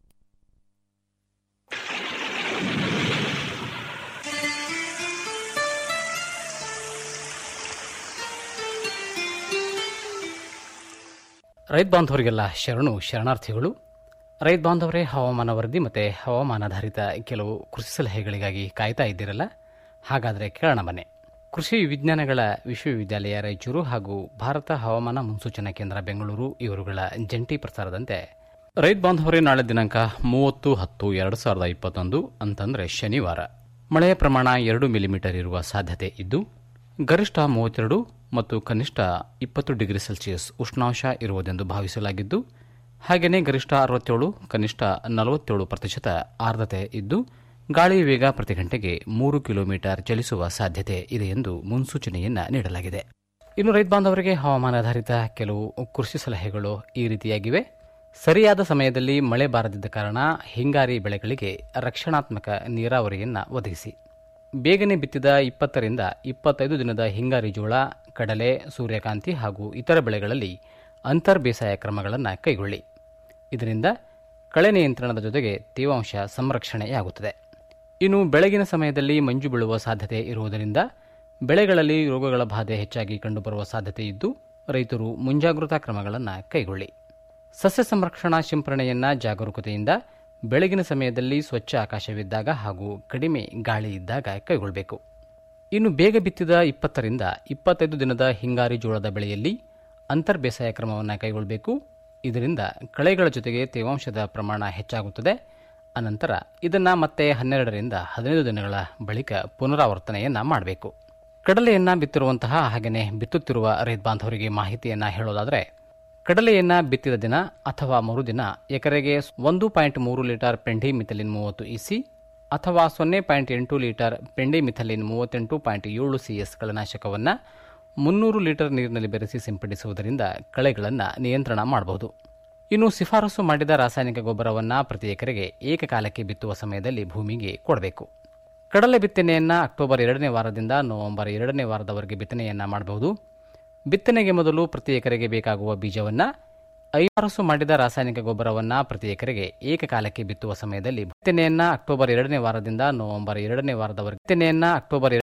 ರೈತ ಬಾಂಧವರಿಗೆಲ್ಲ ಶರಣು ಶರಣಾರ್ಥಿಗಳು ರೈತ ಬಾಂಧವರೇ ಹವಾಮಾನ ವರದಿ ಮತ್ತು ಹವಾಮಾನಾಧಾರಿತ ಕೆಲವು ಕೃಷಿ ಸಲಹೆಗಳಿಗಾಗಿ ಕಾಯ್ತಾ ಇದ್ದೀರಲ್ಲ ಹಾಗಾದರೆ ಕೇಳೋಣ ಬನ್ನಿ ಕೃಷಿ ವಿಜ್ಞಾನಗಳ ವಿಶ್ವವಿದ್ಯಾಲಯ ರಾಯಚೂರು ಹಾಗೂ ಭಾರತ ಹವಾಮಾನ ಮುನ್ಸೂಚನಾ ಕೇಂದ್ರ ಬೆಂಗಳೂರು ಇವರುಗಳ ಜಂಟಿ ಪ್ರಸಾರದಂತೆ ರೈತ ಬಾಂಧವರೇ ನಾಳೆ ದಿನಾಂಕ ಮೂವತ್ತು ಹತ್ತು ಎರಡು ಸಾವಿರದ ಇಪ್ಪತ್ತೊಂದು ಅಂತಂದರೆ ಶನಿವಾರ ಮಳೆಯ ಪ್ರಮಾಣ ಎರಡು ಮಿಲಿಮೀಟರ್ ಇರುವ ಸಾಧ್ಯತೆ ಇದ್ದು ಗರಿಷ್ಠ ಮೂವತ್ತೆರಡು ಮತ್ತು ಕನಿಷ್ಠ ಇಪ್ಪತ್ತು ಡಿಗ್ರಿ ಸೆಲ್ಸಿಯಸ್ ಉಷ್ಣಾಂಶ ಇರುವುದೆಂದು ಭಾವಿಸಲಾಗಿದ್ದು ಹಾಗೆಯೇ ಗರಿಷ್ಠ ಅರವತ್ತೇಳು ಕನಿಷ್ಠ ನಲವತ್ತೇಳು ಪ್ರತಿಶತ ಆರ್ದ್ರತೆ ಇದ್ದು ಗಾಳಿ ವೇಗ ಪ್ರತಿ ಗಂಟೆಗೆ ಮೂರು ಕಿಲೋಮೀಟರ್ ಚಲಿಸುವ ಸಾಧ್ಯತೆ ಇದೆ ಎಂದು ಮುನ್ಸೂಚನೆಯನ್ನ ನೀಡಲಾಗಿದೆ ಇನ್ನು ರೈತ ಬಾಂಧವರಿಗೆ ಹವಾಮಾನಾಧಾರಿತ ಕೆಲವು ಕೃಷಿ ಸಲಹೆಗಳು ಈ ರೀತಿಯಾಗಿವೆ ಸರಿಯಾದ ಸಮಯದಲ್ಲಿ ಮಳೆ ಬಾರದಿದ್ದ ಕಾರಣ ಹಿಂಗಾರಿ ಬೆಳೆಗಳಿಗೆ ರಕ್ಷಣಾತ್ಮಕ ನೀರಾವರಿಯನ್ನು ಒದಗಿಸಿ ಬೇಗನೆ ಬಿತ್ತಿದ ಇಪ್ಪತ್ತರಿಂದ ಇಪ್ಪತ್ತೈದು ದಿನದ ಹಿಂಗಾರಿ ಜೋಳ ಕಡಲೆ ಸೂರ್ಯಕಾಂತಿ ಹಾಗೂ ಇತರ ಬೆಳೆಗಳಲ್ಲಿ ಅಂತರ್ ಬೇಸಾಯ ಕ್ರಮಗಳನ್ನು ಕೈಗೊಳ್ಳಿ ಇದರಿಂದ ಕಳೆ ನಿಯಂತ್ರಣದ ಜೊತೆಗೆ ತೇವಾಂಶ ಸಂರಕ್ಷಣೆಯಾಗುತ್ತದೆ ಇನ್ನು ಬೆಳಗಿನ ಸಮಯದಲ್ಲಿ ಮಂಜು ಬೀಳುವ ಸಾಧ್ಯತೆ ಇರುವುದರಿಂದ ಬೆಳೆಗಳಲ್ಲಿ ರೋಗಗಳ ಬಾಧೆ ಹೆಚ್ಚಾಗಿ ಕಂಡುಬರುವ ಸಾಧ್ಯತೆ ಇದ್ದು ರೈತರು ಮುಂಜಾಗೃತಾ ಕ್ರಮಗಳನ್ನು ಕೈಗೊಳ್ಳಿ ಸಸ್ಯ ಸಂರಕ್ಷಣಾ ಸಿಂಪರಣೆಯನ್ನ ಜಾಗರೂಕತೆಯಿಂದ ಬೆಳಗಿನ ಸಮಯದಲ್ಲಿ ಸ್ವಚ್ಛ ಆಕಾಶವಿದ್ದಾಗ ಹಾಗೂ ಕಡಿಮೆ ಗಾಳಿ ಇದ್ದಾಗ ಕೈಗೊಳ್ಳಬೇಕು ಇನ್ನು ಬೇಗ ಬಿತ್ತಿದ ಇಪ್ಪತ್ತರಿಂದ ಇಪ್ಪತ್ತೈದು ದಿನದ ಹಿಂಗಾರಿ ಜೋಳದ ಬೆಳೆಯಲ್ಲಿ ಅಂತರ್ ಬೇಸಾಯ ಕ್ರಮವನ್ನು ಕೈಗೊಳ್ಳಬೇಕು ಇದರಿಂದ ಕಳೆಗಳ ಜೊತೆಗೆ ತೇವಾಂಶದ ಪ್ರಮಾಣ ಹೆಚ್ಚಾಗುತ್ತದೆ ಅನಂತರ ಇದನ್ನು ಮತ್ತೆ ಹನ್ನೆರಡರಿಂದ ಹದಿನೈದು ದಿನಗಳ ಬಳಿಕ ಪುನರಾವರ್ತನೆಯನ್ನ ಮಾಡಬೇಕು ಕಡಲೆಯನ್ನ ಬಿತ್ತಿರುವಂತಹ ಹಾಗೆಯೇ ಬಿತ್ತುತ್ತಿರುವ ರೈತ ಬಾಂಧವರಿಗೆ ಮಾಹಿತಿಯನ್ನ ಹೇಳೋದಾದರೆ ಕಡಲೆಯನ್ನ ಬಿತ್ತಿದ ದಿನ ಅಥವಾ ಮರುದಿನ ಎಕರೆಗೆ ಒಂದು ಪಾಯಿಂಟ್ ಮೂರು ಲೀಟರ್ ಪೆಂಡಿ ಮಿಥಲಿನ್ ಮೂವತ್ತು ಇಸಿ ಅಥವಾ ಸೊನ್ನೆ ಪಾಯಿಂಟ್ ಎಂಟು ಲೀಟರ್ ಪೆಂಡಿ ಮಿಥಲಿನ್ ಮೂವತ್ತೆಂಟು ಪಾಯಿಂಟ್ ಏಳು ಸಿಎಸ್ ಕಳೆನಾಶಕವನ್ನು ಮುನ್ನೂರು ಲೀಟರ್ ನೀರಿನಲ್ಲಿ ಬೆರೆಸಿ ಸಿಂಪಡಿಸುವುದರಿಂದ ಕಳೆಗಳನ್ನು ನಿಯಂತ್ರಣ ಮಾಡಬಹುದು ಇನ್ನು ಶಿಫಾರಸು ಮಾಡಿದ ರಾಸಾಯನಿಕ ಗೊಬ್ಬರವನ್ನು ಪ್ರತಿ ಎಕರೆಗೆ ಏಕಕಾಲಕ್ಕೆ ಬಿತ್ತುವ ಸಮಯದಲ್ಲಿ ಭೂಮಿಗೆ ಕೊಡಬೇಕು ಕಡಲೆ ಬಿತ್ತನೆಯನ್ನು ಅಕ್ಟೋಬರ್ ಎರಡನೇ ವಾರದಿಂದ ನವೆಂಬರ್ ಎರಡನೇ ವಾರದವರೆಗೆ ಬಿತ್ತನೆಯನ್ನು ಮಾಡಬಹುದು ಬಿತ್ತನೆಗೆ ಮೊದಲು ಪ್ರತಿ ಎಕರೆಗೆ ಬೇಕಾಗುವ ಬೀಜವನ್ನು ಐವರಸು ಮಾಡಿದ ರಾಸಾಯನಿಕ ಗೊಬ್ಬರವನ್ನು ಪ್ರತಿ ಎಕರೆಗೆ ಏಕಕಾಲಕ್ಕೆ ಬಿತ್ತುವ ಸಮಯದಲ್ಲಿ ಬಿತ್ತನೆಯನ್ನು ಅಕ್ಟೋಬರ್ ಎರಡನೇ ವಾರದಿಂದ ನವೆಂಬರ್ ಎರಡನೇ ವಾರದವರೆಗೆ ಬಿತ್ತನೆಯನ್ನು ಅಕ್ಟೋಬರ್